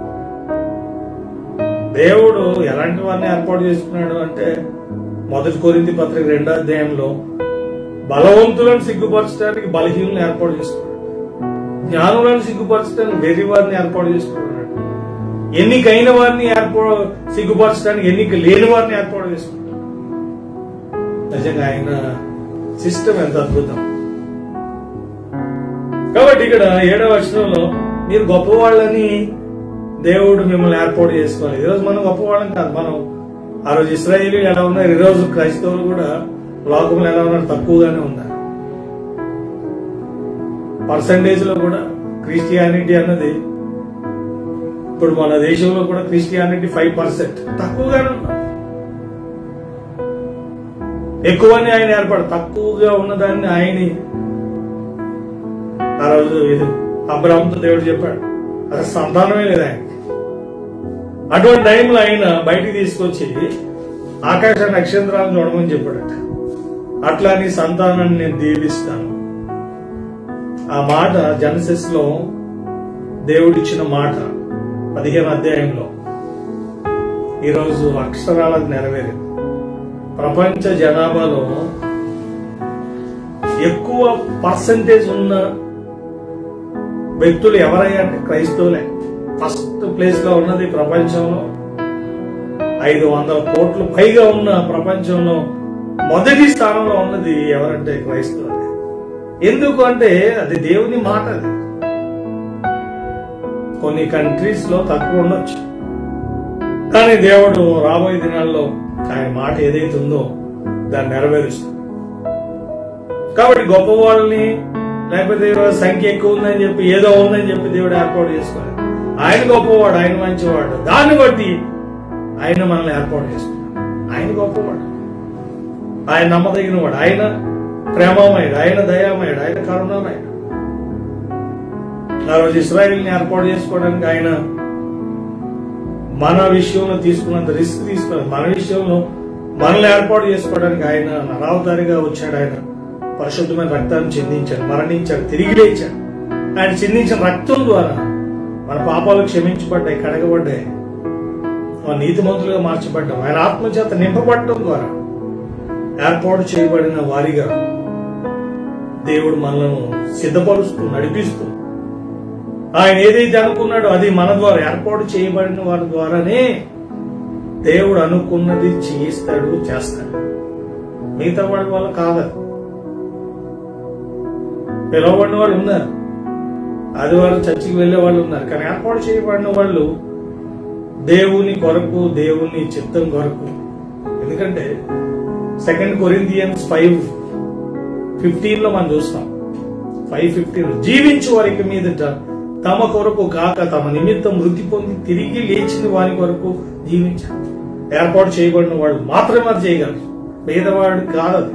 దేవుడు ఎలాంటి వారిని ఏర్పాటు చేసుకున్నాడు అంటే మొదటి కొరింది పత్రిక రెండో అధ్యాయంలో బలవంతులను సిగ్గుపరచడానికి బలహీనులను ఏర్పాటు చేసుకున్నాడు జ్ఞానులను సిగ్గుపరచడానికి వెర్రి వారిని ఏర్పాటు చేసుకున్నాడు ఎన్నికైన వారిని ఏర్పాటు సిగ్గుపరచడానికి ఎన్నిక లేని వారిని ఏర్పాటు చేసుకున్నాడు నిజంగా ఆయన సిస్టమ్ ఎంత అద్భుతం కాబట్టి ఇక్కడ ఏడవ వచనంలో మీరు గొప్పవాళ్ళని దేవుడు మిమ్మల్ని ఏర్పాటు చేసుకోవాలి ఈరోజు మనం గొప్పవాళ్ళం కాదు మనం ఆ రోజు ఇస్రాయేలీ ఎలా ఉన్నారు ఈ రోజు క్రైస్తవులు కూడా లోకంలో ఎలా ఉన్నారు తక్కువగానే ఉన్నారు పర్సంటేజ్ లో కూడా క్రిస్టియానిటీ అన్నది ఇప్పుడు మన దేశంలో కూడా క్రిస్టియానిటీ ఫైవ్ పర్సెంట్ తక్కువగానే ఉన్నారు ఎక్కువని ఆయన ఏర్పడు తక్కువగా ఉన్నదాన్ని ఆయన్ని ఆ రోజు ఇది అబ్రాహంతో దేవుడు చెప్పాడు అసలు సంతానమే లేదు ఆయనకి అటువంటి టైంలో ఆయన బయటికి తీసుకొచ్చి ఆకాశ నక్షత్రాలను చూడమని చెప్పాడట అట్లా నీ సంతానాన్ని నేను దీవిస్తాను ఆ మాట జనసిస్ లో దేవుడిచ్చిన మాట పదిహేను అధ్యాయంలో ఈరోజు అక్షరాలకు నెరవేరింది ప్రపంచ జనాభాలో ఎక్కువ పర్సంటేజ్ ఉన్న వ్యక్తులు ఎవరయ్యా అంటే క్రైస్తవులే ఫస్ట్ ప్లేస్ లో ఉన్నది ప్రపంచంలో ఐదు వందల కోట్లు పైగా ఉన్న ప్రపంచంలో మొదటి స్థానంలో ఉన్నది ఎవరంటే క్రైస్తవులే ఎందుకు అంటే అది దేవుని మాట అది కొన్ని కంట్రీస్ లో తక్కువ ఉండొచ్చు కానీ దేవుడు రాబోయే దినాల్లో ఆయన మాట ఏదైతే ఉందో దాన్ని నెరవేరుస్తుంది కాబట్టి గొప్ప వాళ్ళని లేకపోతే ఈరోజు సంఖ్య ఎక్కువ ఉందని చెప్పి ఏదో ఉందని చెప్పి దేవుడు ఏర్పాటు చేసుకోవాలి ఆయన గొప్పవాడు ఆయన మంచివాడు దాన్ని బట్టి ఆయన మనల్ని ఏర్పాటు చేసుకున్నాడు ఆయన గొప్పవాడు ఆయన నమ్మదగిన వాడు ఆయన ప్రేమమయుడు ఆయన దయామయుడు ఆయన కరుణామయుడు ఆ రోజు ఇస్రాయిల్ని ఏర్పాటు చేసుకోవడానికి ఆయన మన విషయంలో తీసుకున్నంత రిస్క్ తీసుకున్నారు మన విషయంలో మనల్ని ఏర్పాటు చేసుకోవడానికి ఆయన నరావతారిగా వచ్చాడు ఆయన పరిశుద్ధమైన రక్తాన్ని చిందించాడు మరణించాడు తిరిగి లేచాడు ఆయన చిందించిన రక్తం ద్వారా మన పాపాలు క్షమించబడ్డాయి కడగబడ్డాయి మన నీతిమంతులుగా మార్చబడ్డాం ఆయన ఆత్మచేత నింపబడటం ద్వారా ఏర్పాటు చేయబడిన వారిగా దేవుడు మనలను సిద్ధపరుస్తూ నడిపిస్తూ ఆయన ఏదైతే అనుకున్నాడో అది మన ద్వారా ఏర్పాటు చేయబడిన వారి ద్వారానే దేవుడు అనుకున్నది చేయిస్తాడు చేస్తాడు మిగతా వాడి వల్ల కాదు పిలవబడిన వాళ్ళు ఉన్నారు ఆదివారం చర్చికి వెళ్లే వాళ్ళు ఉన్నారు కానీ ఏర్పాటు చేయబడిన వాళ్ళు దేవుని కొరకు దేవుని చిత్తం కొరకు ఎందుకంటే సెకండ్ కొరిందియన్స్ ఫైవ్ ఫిఫ్టీన్ లో మనం చూస్తాం ఫైవ్ ఫిఫ్టీన్ జీవించు వారికి మీదట తమ కొరకు కాక తమ నిమిత్తం మృతి పొంది తిరిగి లేచిన వారి కొరకు జీవించాలి ఏర్పాటు చేయబడిన వాళ్ళు మాత్రమే అది చేయగలరు పేదవాడు కాదు అది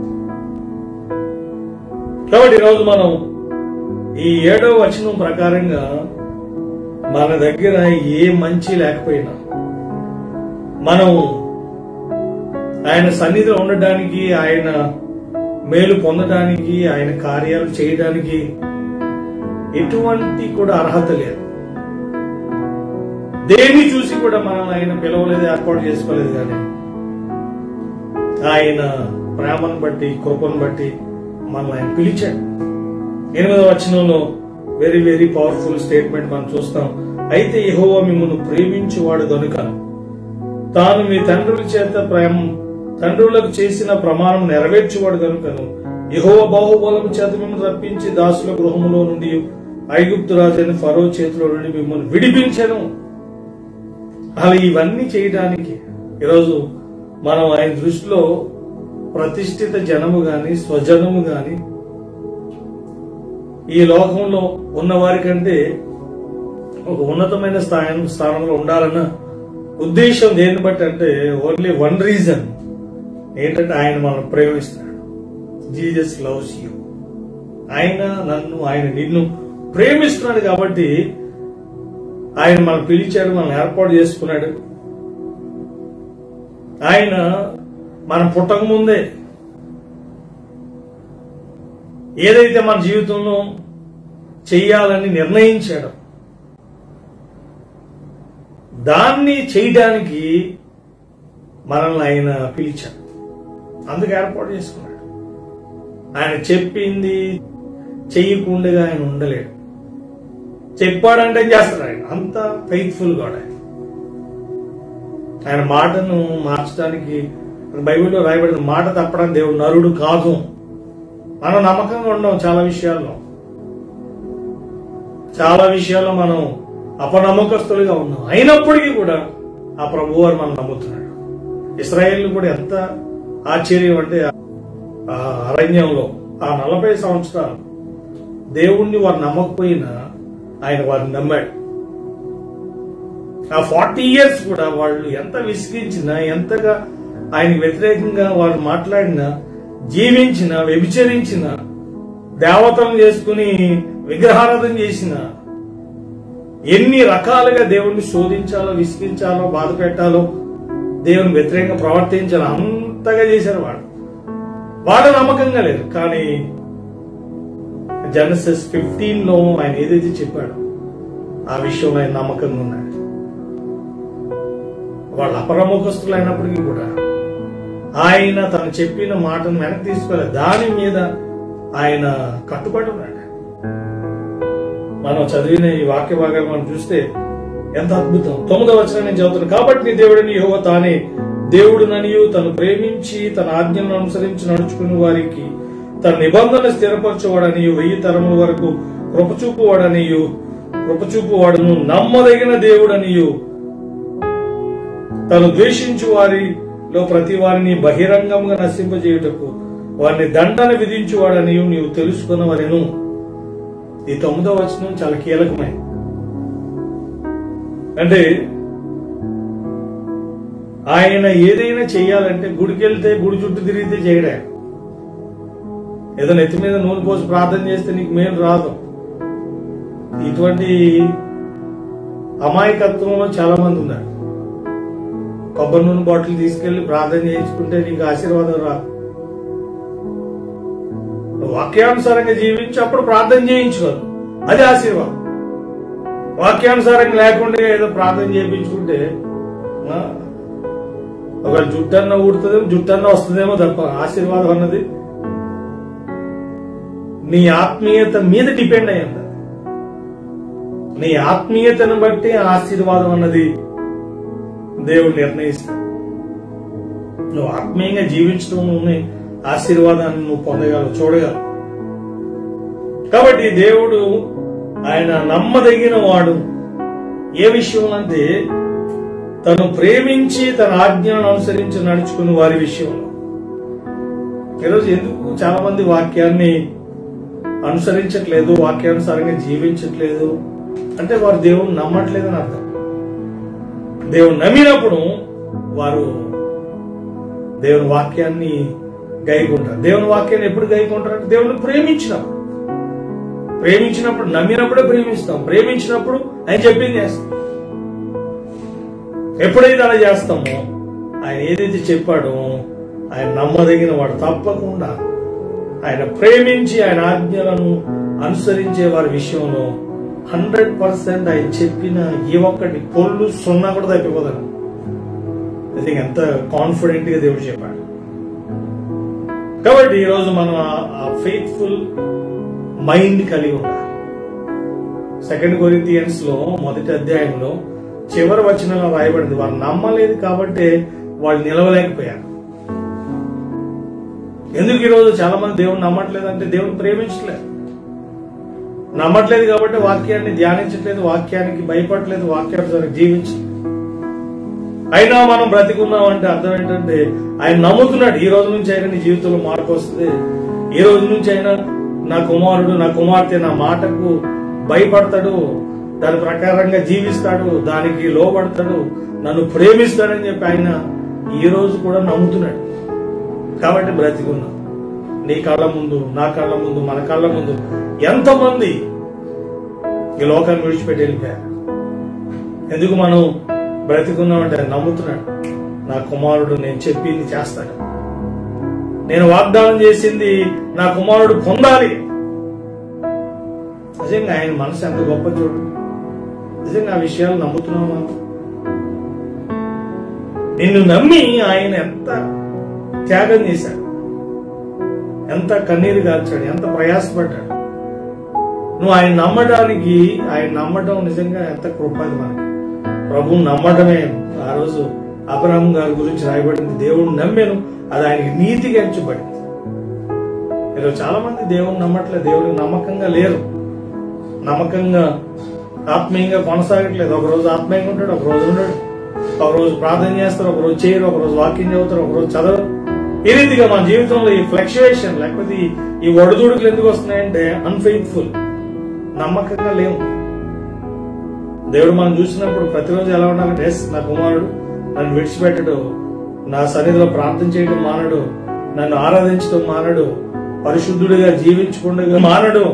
కాబట్టి ఈరోజు మనం ఈ ఏడవ వచనం ప్రకారంగా మన దగ్గర ఏ మంచి లేకపోయినా మనం ఆయన సన్నిధిలో ఉండడానికి ఆయన మేలు పొందడానికి ఆయన కార్యాలు చేయడానికి ఎటువంటి కూడా అర్హత లేదు దేన్ని చూసి కూడా మనం ఆయన పిలవలేదు ఏర్పాటు చేసుకోలేదు కానీ ఆయన ప్రేమను బట్టి కృపను బట్టి మనల్ని ఆయన పిలిచాడు ఎనిమిదవ వచనంలో వెరీ వెరీ పవర్ఫుల్ స్టేట్మెంట్ మనం చూస్తాం అయితే యెహోవా మిమ్మల్ని ప్రేమించువాడు గనుక తాను మీ తండ్రుల చేత ప్రేమ తండ్రులకు చేసిన ప్రమాణం నెరవేర్చువాడు కనుకను యహోవ బాహుబలము చేత మిమ్మల్ని రప్పించి దాసుల గృహములో నుండి ఐగుప్తు రాజైన ఫరో చేతిలో నుండి మిమ్మల్ని విడిపించను అలా ఇవన్నీ చేయడానికి ఈరోజు మనం ఆయన దృష్టిలో ప్రతిష్ఠిత జనము గాని స్వజనము గాని ఈ లోకంలో ఉన్న వారికంటే ఒక ఉన్నతమైన స్థానం స్థానంలో ఉండాలన్న ఉద్దేశం దేన్ని బట్టి అంటే ఓన్లీ వన్ రీజన్ ఏంటంటే ఆయన మనం ప్రేమిస్తున్నాడు జీజస్ లవ్స్ యూ ఆయన నన్ను ఆయన నిన్ను ప్రేమిస్తున్నాడు కాబట్టి ఆయన మనం పిలిచాడు మనం ఏర్పాటు చేసుకున్నాడు ఆయన మనం పుట్టక ముందే ఏదైతే మన జీవితంలో చెయ్యాలని నిర్ణయించాడో దాన్ని చేయడానికి మనల్ని ఆయన పిలిచాడు అందుకు ఏర్పాటు చేసుకున్నాడు ఆయన చెప్పింది చెయ్యకుండా ఆయన ఉండలేడు చెప్పాడంటే చేస్తాడు ఆయన అంత ఫెయిత్ఫుల్ గాడ్ ఆయన ఆయన మాటను మార్చడానికి బైబిల్లో రాయబడిన మాట తప్పడానికి దేవుడు నరుడు కాదు మనం నమ్మకంగా ఉన్నాం చాలా విషయాల్లో చాలా విషయాల్లో మనం అపనమ్మకస్తులుగా ఉన్నాం అయినప్పటికీ కూడా ఆ ప్రభు వారు మనం నమ్ముతున్నాడు ఇస్రాయేల్ కూడా ఎంత ఆశ్చర్యం అంటే ఆ అరణ్యంలో ఆ నలభై సంవత్సరాలు దేవుణ్ణి వారు నమ్మకపోయినా ఆయన వారిని నమ్మాడు ఆ ఫార్టీ ఇయర్స్ కూడా వాళ్ళు ఎంత విసిగించినా ఎంతగా ఆయన వ్యతిరేకంగా వారు మాట్లాడినా జీవించిన వ్యభిచరించిన దేవతలను చేసుకుని విగ్రహారాధన చేసిన ఎన్ని రకాలుగా దేవుణ్ణి శోధించాలో విసిగించాలో బాధ పెట్టాలో దేవుని వ్యతిరేకంగా ప్రవర్తించాలో అంతగా చేశారు వాడు వాడు నమ్మకంగా లేదు కానీ జనసిస్ ఫిఫ్టీన్ లో ఆయన ఏదైతే చెప్పాడో ఆ విషయంలో ఆయన నమ్మకంగా ఉన్నాడు వాళ్ళు అపరముఖస్తులు అయినప్పటికీ కూడా ఆయన తను చెప్పిన మాటను వెనక్కి తీసుకోలేదు దాని మీద ఆయన కట్టుబడి ఉన్నాడు మనం చదివిన ఈ వాక్య భాగాలు మనం చూస్తే ఎంత అద్భుతం తొమ్మిదవ వచ్చిన నేను చదువుతున్నాను కాబట్టి నీ దేవుడిని యెహోవా తానే దేవుడు ననియు తను ప్రేమించి తన ఆజ్ఞలను అనుసరించి నడుచుకుని వారికి తన నిబంధన స్థిరపరచువాడనియు వెయ్యి తరముల వరకు కృపచూపువాడనియు కృపచూపువాడును నమ్మదగిన దేవుడనియు తను ద్వేషించు వారిలో ప్రతి వారిని బహిరంగంగా నశింపజేయుటకు వారిని దండన విధించువాడని నీవు తెలుసుకున్నవరెను ఈ తొమ్మిదవ వచనం చాలా కీలకమైనది అంటే ఆయన ఏదైనా చెయ్యాలంటే గుడికి వెళ్తే గుడి చుట్టూ తిరిగితే చేయడా ఏదో నెత్తి మీద నూనె పోసి ప్రార్థన చేస్తే నీకు మేలు రాదు ఇటువంటి అమాయకత్వంలో చాలా మంది ఉన్నారు కొబ్బరి నూనె బాటిల్ తీసుకెళ్లి ప్రార్థన చేయించుకుంటే నీకు ఆశీర్వాదం రాదు వాక్యానుసారంగా జీవించి అప్పుడు ప్రార్థన చేయించుకోదు అది ఆశీర్వాదం వాక్యానుసారంగా లేకుండా ఏదో ప్రార్థన చేయించుకుంటే ఆ, ఒక జుట్టన్న ఊడుతుందేమో జుట్టన్న వస్తుందేమో తప్ప ఆశీర్వాదం అన్నది నీ ఆత్మీయత మీద డిపెండ్ అయ్యింది నీ ఆత్మీయతను బట్టి ఆశీర్వాదం అన్నది దేవుడు నిర్ణయిస్తాడు నువ్వు ఆత్మీయంగా జీవించడం నువ్వు ఆశీర్వాదాన్ని నువ్వు పొందగలవు చూడగలవు కాబట్టి దేవుడు ఆయన నమ్మదగిన వాడు ఏ విషయంలో అంటే తను ప్రేమించి తన ఆజ్ఞలను అనుసరించి నడుచుకుని వారి విషయంలో ఈరోజు ఎందుకు చాలా మంది వాక్యాన్ని అనుసరించట్లేదు వాక్యానుసారంగా జీవించట్లేదు అంటే వారు దేవుని నమ్మట్లేదని అర్థం దేవుని నమ్మినప్పుడు వారు దేవుని వాక్యాన్ని గైకుంటారు దేవుని వాక్యాన్ని ఎప్పుడు గైకుంటారు అంటే దేవుని ప్రేమించినప్పుడు ప్రేమించినప్పుడు నమ్మినప్పుడే ప్రేమిస్తాం ప్రేమించినప్పుడు ఆయన చెప్పింది చేస్తాం ఎప్పుడైతే అలా చేస్తామో ఆయన ఏదైతే చెప్పాడో ఆయన నమ్మదగిన వాడు తప్పకుండా ఆయన ప్రేమించి ఆయన ఆజ్ఞలను అనుసరించే వారి విషయంలో హండ్రెడ్ పర్సెంట్ ఆయన చెప్పిన ఏ ఒక్కటి పొల్లు సున్నా కూడా తప్పిపోతాను ఐ థింక్ ఎంత కాన్ఫిడెంట్ గా దేవుడు చెప్పాడు కాబట్టి ఈరోజు మనం ఆ ఫెయిత్ఫుల్ మైండ్ కలిగి ఉండాలి సెకండ్ కొరింతియన్స్ లో మొదటి అధ్యాయంలో చివరి వచనంలో రాయబడింది వాళ్ళు నమ్మలేదు కాబట్టి వాళ్ళు నిలవలేకపోయారు ఎందుకు ఈరోజు చాలా మంది దేవుని నమ్మట్లేదు అంటే దేవుని ప్రేమించలేదు నమ్మట్లేదు కాబట్టి వాక్యాన్ని ధ్యానించట్లేదు వాక్యానికి భయపడలేదు వాక్యాన్ని జీవించలేదు అయినా మనం బ్రతికున్నాం అంటే అర్థం ఏంటంటే ఆయన నమ్ముతున్నాడు ఈ రోజు నుంచి అయినా నీ జీవితంలో మార్పు వస్తుంది ఈ రోజు నుంచి అయినా నా కుమారుడు నా కుమార్తె నా మాటకు భయపడతాడు దాని ప్రకారంగా జీవిస్తాడు దానికి లోబడతాడు నన్ను ప్రేమిస్తాడని చెప్పి ఆయన ఈ రోజు కూడా నమ్ముతున్నాడు కాబట్టి బ్రతికున్నాం నీ కళ్ళ ముందు నా కళ్ళ ముందు మన కళ్ళ ముందు ఎంతమంది ఈ లోకాన్ని విడిచిపెట్టి వెళ్ళిపోయారు ఎందుకు మనం బ్రతికున్నామంటే ఆయన నమ్ముతున్నాడు నా కుమారుడు నేను చెప్పింది చేస్తాడు నేను వాగ్దానం చేసింది నా కుమారుడు పొందాలి నిజంగా ఆయన మనసు ఎంత గొప్ప చూడు నిజంగా ఆ విషయాలు నమ్ముతున్నాం మనం నిన్ను నమ్మి ఆయన ఎంత త్యాగం చేశాడు ఎంత కన్నీరు కాల్చాడు ఎంత ప్రయాసపడ్డాడు నువ్వు ఆయన నమ్మడానికి ఆయన నమ్మటం నిజంగా ఎంత కృపది మనకి ప్రభు నమ్మటమే ఆ రోజు అబ్రహం గారి గురించి రాయబడింది దేవుడు నమ్మాను అది ఆయనకి నీతిగా ఎంచబడింది ఈరోజు చాలా మంది దేవుని నమ్మట్లేదు దేవుడికి నమ్మకంగా లేరు నమ్మకంగా ఆత్మీయంగా కొనసాగట్లేదు ఒక రోజు ఆత్మీయంగా ఉంటాడు ఒక రోజు ఉండడు ఒక రోజు ప్రార్థన చేస్తారు ఒక రోజు చేయరు ఒక రోజు వాక్యం చదువుతారు ఒక రోజు చదవరు ఈ రీతిగా మన జీవితంలో ఈ ఫ్లక్చుయేషన్ లేకపోతే ఈ- ఈ ఒడిదుడుకులు ఎందుకు వస్తున్నాయంటే అన్ఫెయిత్ఫుల్ నమ్మకంగా లేవు దేవుడు మనం చూసినప్పుడు ప్రతిరోజు ఎలా ఉండాలంటే "ఎస్, నా కుమారుడు నన్ను విడిచిపెట్టడు నా సన్నిధిలో ప్రార్థన చేయడం మానడు నన్ను ఆరాధించడం మానడు పరిశుద్ధుడిగా జీవించకుండా మానడు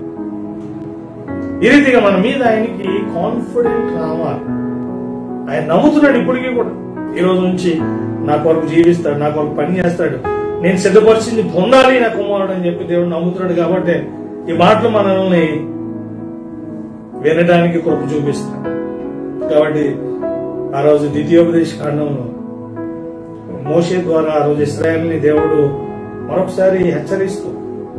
ఈ రీతిగా మన మీద ఆయనకి కాన్ఫిడెంట్ రావాలి ఆయన నమ్ముతున్నాడు ఇప్పటికీ కూడా ఈ రోజు నుంచి నా కొరకు జీవిస్తాడు నా కొరకు పని చేస్తాడు నేను సిద్ధపరిచింది పొందాలి నా కుమారుడు అని చెప్పి దేవుడు నమ్ముతున్నాడు కాబట్టి ఈ మాటలు మనల్ని వినడానికి కృప చూపిస్తాడు కాబట్టి ఆ రోజు ద్వితీయోపదేశ కాండంలో మోషే ద్వారా ఆ రోజు ఇస్రాయల్ని దేవుడు మరొకసారి హెచ్చరిస్తూ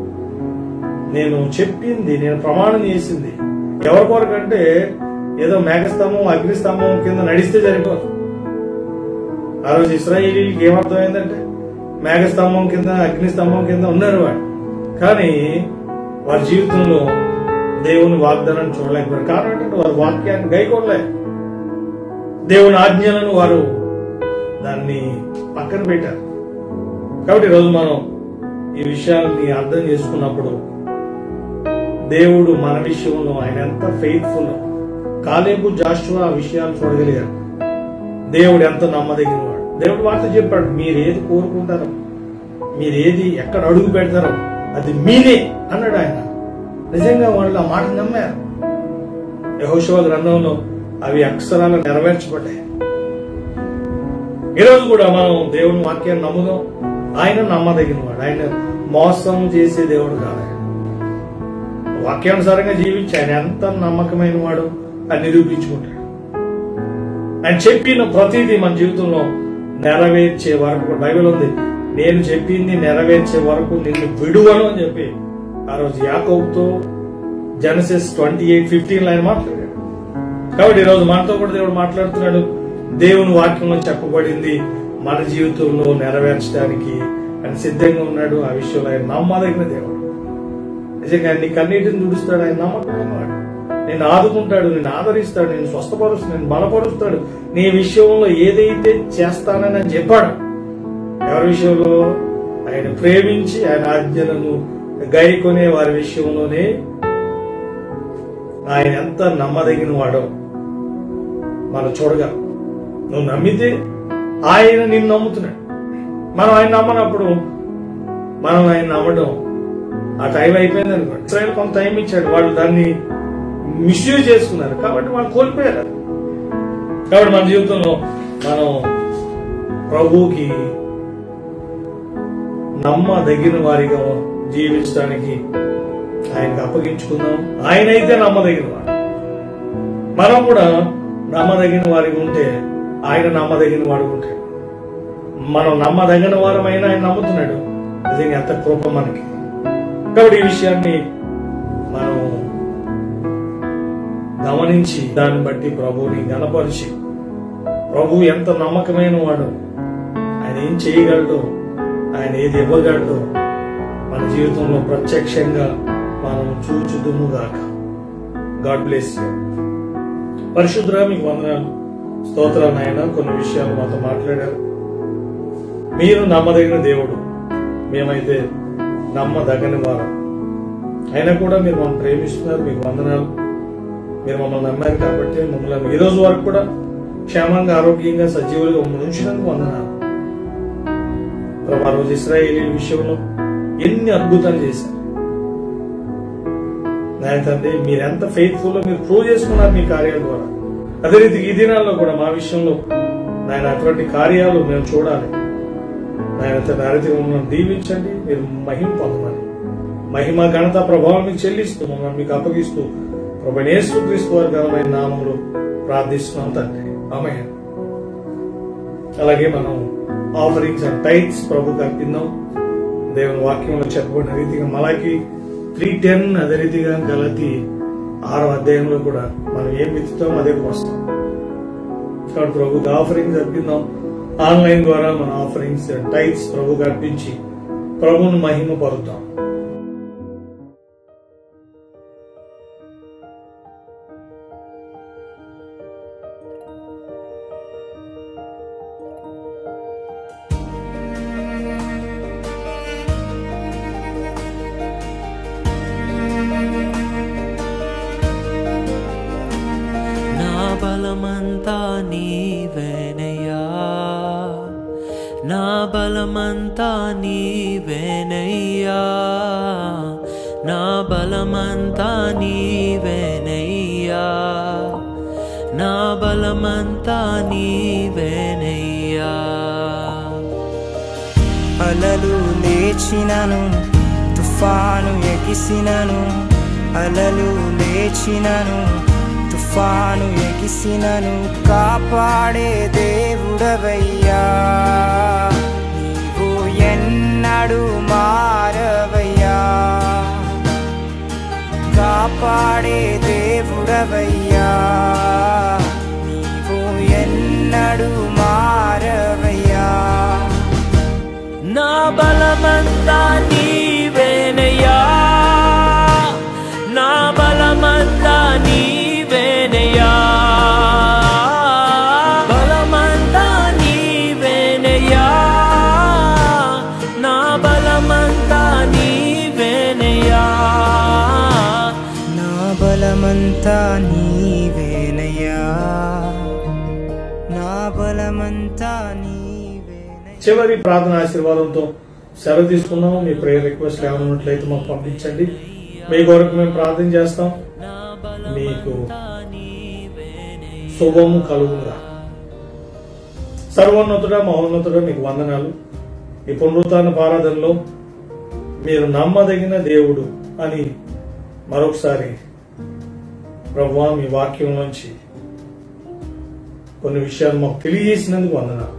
నేను చెప్పింది నేను ప్రమాణం చేసింది ఎవరి కొరకంటే ఏదో మేఘస్తంభం అగ్నిస్తంభం కింద నడిస్తే సరిపోదు ఆ రోజు ఇస్రాయేలీకి ఏమర్థమైందంటే మేఘస్తంభం కింద అగ్నిస్తంభం కింద ఉన్నారు వాడు కానీ వారి జీవితంలో దేవుని వాగ్దానాన్ని చూడలేకపోయారు కారణం ఏంటంటే వారి వాక్యాన్ని గైకొనలే దేవుని ఆజ్ఞలను వారు దాన్ని పక్కన పెట్టారు కాబట్టి ఈరోజు మనం ఈ విషయాన్ని అర్థం చేసుకున్నప్పుడు దేవుడు మన విషయంలో ఆయన ఎంత ఫెయిత్ఫుల్ కాలేబు జాషువా ఆ విషయాలు చూడగలిగారు దేవుడు ఎంత నమ్మదగిన వాడు దేవుడు వార్త చెప్పాడు మీరు ఏది కోరుకుంటారో మీరు ఏది ఎక్కడ అడుగు పెడతారో అది మీరే అన్నాడు ఆయన నిజంగా వాళ్ళు ఆ మాట నమ్మారు యహోశివ గ్రంథంలో అవి అక్షరాలు నెరవేర్చబడ్డాయి ఈరోజు కూడా మనం దేవుని వాక్యాన్ని నమ్ముదాం ఆయన నమ్మదగిన వాడు ఆయన మోసం చేసే దేవుడు కాదు ఆయన వాక్యానుసారంగా జీవించి ఆయన ఎంత నమ్మకమైన వాడు అని నిరూపించుకుంటాడు ఆయన చెప్పిన ప్రతిదీ మన జీవితంలో నెరవేర్చే వరకు కూడా బైబిల్ ఉంది నేను చెప్పింది నెరవేర్చే వరకు నిన్ను విడువను అని చెప్పి ఆ రోజు యాకోబుతో జెనసిస్ ట్వంటీ ఎయిట్ ఫిఫ్టీన్ ఆయన మాట్లాడాడు కాబట్టి ఈరోజు మనతో కూడా దేవుడు మాట్లాడుతున్నాడు దేవుని వాక్యంలో చెప్పబడింది మన జీవితంలో నెరవేర్చడానికి ఆయన సిద్ధంగా ఉన్నాడు ఆ విషయంలో ఆయన నమ్మదగిన దేవుడు నిజంగా ఆయన నీ కన్నీటిని తుడుస్తాడు ఆయన నమ్మకమైన వాడు నేను ఆదుకుంటాడు నేను ఆదరిస్తాడు నేను స్వస్థపరుస్తాడు నేను బలపరుస్తాడు నీ విషయంలో ఏదైతే చేస్తానని ఆయన చెప్పాడు ఎవరి విషయంలో ఆయన ప్రేమించి ఆయన ఆజ్ఞలను గైకొనే వారి విషయంలోనే ఆయన ఎంత నమ్మదగిన వాడో మనం చూడగా నువ్వు నమ్మితే ఆయన నిన్ను నమ్ముతున్నాడు మనం ఆయన నమ్మనప్పుడు మనం ఆయన నమ్మడం ఆ టైం అయిపోయింది అనుకోండి ఇస్రాయల్ కొంత టైం ఇచ్చాడు వాళ్ళు దాన్ని మిస్యూజ్ చేసుకున్నారు కాబట్టి వాళ్ళు కోల్పోయారు కాబట్టి మన జీవితంలో మనం ప్రభువుకి నమ్మదగిన వారిగా జీవించడానికి ఆయనకు అప్పగించుకుందాం ఆయన అయితే నమ్మదగిన వాడు మనం కూడా నమ్మదగిన వారిగా ఉంటే ఆయన నమ్మదగిన వాడు ఉంటే మనం నమ్మదగిన వారమైన ఆయన నమ్ముతున్నాడు నిజంగా ఎంత కృప మనకి కాబట్టి ఈ విషయాన్ని మనం గమనించి దాన్ని బట్టి ప్రభువుని గణపరిచి ప్రభు ఎంత నమ్మకమైన వాడు ఆయన ఏం చేయగలడు ఆయన ఏది ఇవ్వగలడు మన జీవితంలో ప్రత్యక్షంగా మనం చూచుదుముగాక గాడ్ బ్లెస్ యూ పరిశుద్ధురా మీకు వందనాలు స్తోత్రాలు ఆయన కొన్ని విషయాలు మాతో మాట్లాడారు మీరు నమ్మదగిన దేవుడు మేమైతే నమ్మదగని వారు అయినా కూడా మీరు మమ్మల్ని ప్రేమిస్తున్నారు మీకు వందనాలు మీరు మమ్మల్ని నమ్మారు కాబట్టి మమ్మల్ని ఈ రోజు వరకు కూడా క్షేమంగా ఆరోగ్యంగా సజీవులుగా మమ్మల్ని ఉంచినందుకు వందనాలు ప్రభు ఆ రోజు ఇస్రాయేలీ విషయంలో ఎన్ని అద్భుతాలు చేశారు నాయన తండ్రి మీరెంత ఫెయిత్ఫుల్ మీరు ప్రూవ్ చేసుకున్నారు మీ కార్యాల ద్వారా అదే రీతి ఈ దినాల్లో కూడా మా విషయంలో నాయన అటువంటి కార్యాలు మేము చూడాలి నాయన తండ్రి ఆ రీతిగా మమ్మల్ని దీవించండి మీరు మహిమ పొందమని మహిమ ఘనత ప్రభావం మీకు చెల్లిస్తూ మమ్మల్ని మీకు అప్పగిస్తూ ప్రభు యేసుక్రీస్తు వారి ఘనమైన నామములు ప్రార్థిస్తున్నాం తండ్రి ఆమె అలాగే మనం ఆఫరింగ్స్ అండ్ టైట్స్ ప్రభుకి అర్పిద్దాం దేవుని వాక్యంలో చెప్పబడిన రీతిగా మలాకి త్రీ టెన్ అదే రీతిగా గలతి ఆరో అధ్యాయంలో కూడా మనం ఏం విత్తుతాం అదే వస్తాం కాబట్టి ప్రభుకి ఆఫరింగ్స్ అర్పిద్దాం ఆన్లైన్ ద్వారా మన ఆఫరింగ్స్ టైట్స్ ప్రభుకి అర్పించి ప్రభువును మహిమ పరుతాం నా బలమంతా నీవేనయ్యా నా బలమంతా నీవేనయ్యా నా బలమంతా నీవేనయ్యా నా బలమంతా నీవేనయ్యా అలలు లేచినను తుఫాను ఎగిసినను అలలు లేచినను తుఫాను ఎగిసినను కాపాడే దేవుడవయ్యా నీవు ఎన్నడు మారవయ్యా కాపాడే దేవుడవయ్యా నీవు ఎన్నడు మారవయ్యా నా బలమంతా నీవేనయ్యా నా బలమంతా నీవేనయ్యా బలమంతా నీవేనయ్యా నా బలమంతా నీవేనయ్యా నా బలమంతా నీవేనయ్యా నా బలమంతా నీవేనయ్యా చివరి ప్రార్థన ఆశీర్వాదంతో సెలవు తీసుకున్నాం మీ ప్రేయర్ రిక్వెస్ట్ ఏమైనా ఉన్నట్లయితే మాకు పంపించండి మీ కొరకు మేము ప్రార్థన చేస్తాం మీకు శుభము కలుగుగా సర్వోన్నతుడ మహోన్నతుడ మీకు వందనాలు ఈ పునరుత్న ఆరాధనలో మీరు నమ్మదగిన దేవుడు అని మరొకసారి ప్రభు మీ వాక్యం నుంచి కొన్ని విషయాలు మాకు తెలియజేసినందుకు వందనాలు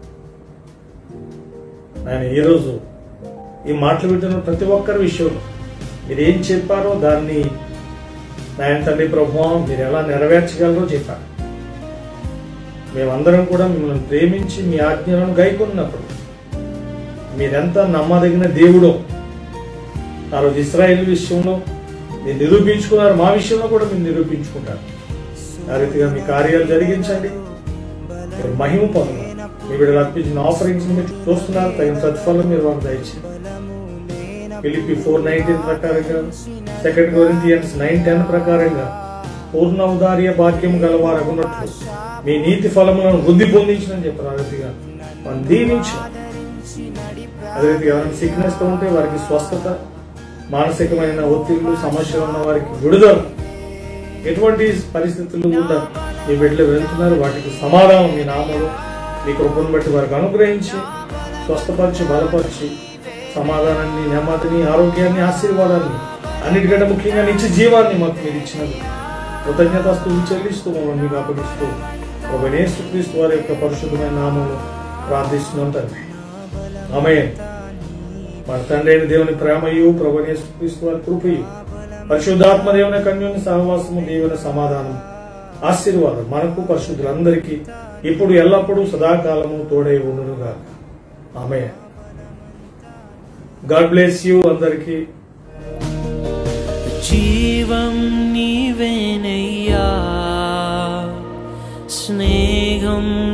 ఆయన ఈరోజు ఈ మాటలు వింటున్న ప్రతి ఒక్కరి విషయంలో మీరు ఏం చెప్పారో దాన్ని నాయన తండ్రి ప్రభు మీరు ఎలా నెరవేర్చగలరో చెప్పారు మేమందరం కూడా మిమ్మల్ని ప్రేమించి మీ ఆజ్ఞలను గైకొన్నప్పుడు మీరెంత నమ్మదగిన దేవుడో ఆ రోజు ఇస్రాయేల్ విషయంలో మీరు నిరూపించుకున్నారు మా విషయంలో కూడా మీరు నిరూపించుకుంటారు ఆ రీతిగా మీ కార్యాలు జరిగించండి మీరు మహిమ పొందరు మీ బిడ్డలు అర్పించిన ఆఫరింగ్స్ మీరు చూస్తున్నారు తగిన ప్రతిఫలం మీరు వారు దయచేయండి ఫిలిపి ఫోర్ నైన్టీన్ ప్రకారంగా సెకండ్ కొరింథియన్స్ నైన్ టెన్ ప్రకారంగా పూర్ణ ఉదార్య భాగ్యం గలవారగున్నట్లు మీ నీతి ఫలములను వృద్ధి పొందించని చెప్పారు ఆ రీతిగా మనం దీవించు అదే రీతిగా ఎవరైనా సిక్నెస్ తో ఉంటే వారికి స్వస్థత మానసికమైన ఒత్తిళ్లు సమస్యలు ఉన్న వారికి విడుదల ఎటువంటి పరిస్థితులు కూడా మీ బిడ్డలు వెళ్తున్నారు వాటికి సమాధానం మీ నామలు మీ కృపను బట్టి వారికి అనుగ్రహించి స్వస్థపరిచి బలపరిచి సమాధానాన్ని నెమ్మదిని ఆరోగ్యాన్ని ఆశీర్వాదాన్ని అన్నిటికంటే ముఖ్యంగా నిత్య జీవాన్ని మాకు మీరు ఇచ్చినది కృతజ్ఞతాస్తులు చెల్లిస్తూ మమ్మల్ని మీకు అప్పగిస్తూ క్రీస్తు వారి యొక్క పరిశుద్ధమైన నామంలో ప్రార్థిస్తున్నాం తండ్రి ఆమె మన తండ్రి అయిన దేవుని ప్రేమయు క్రీస్తు వారి కృపయు పరిశుద్ధాత్మ దేవుని కన్యుని సహవాసము దేవుని సమాధానం ఆశీర్వాదం మనకు పరిశుద్ధులందరికీ ఇప్పుడు ఎల్లప్పుడూ సదాకాలము తోడై ఉండునుగా ఆమె గాడ్ బ్లెస్ యూ అందరికీ జీవం నీవేనయ్యా స్నేహం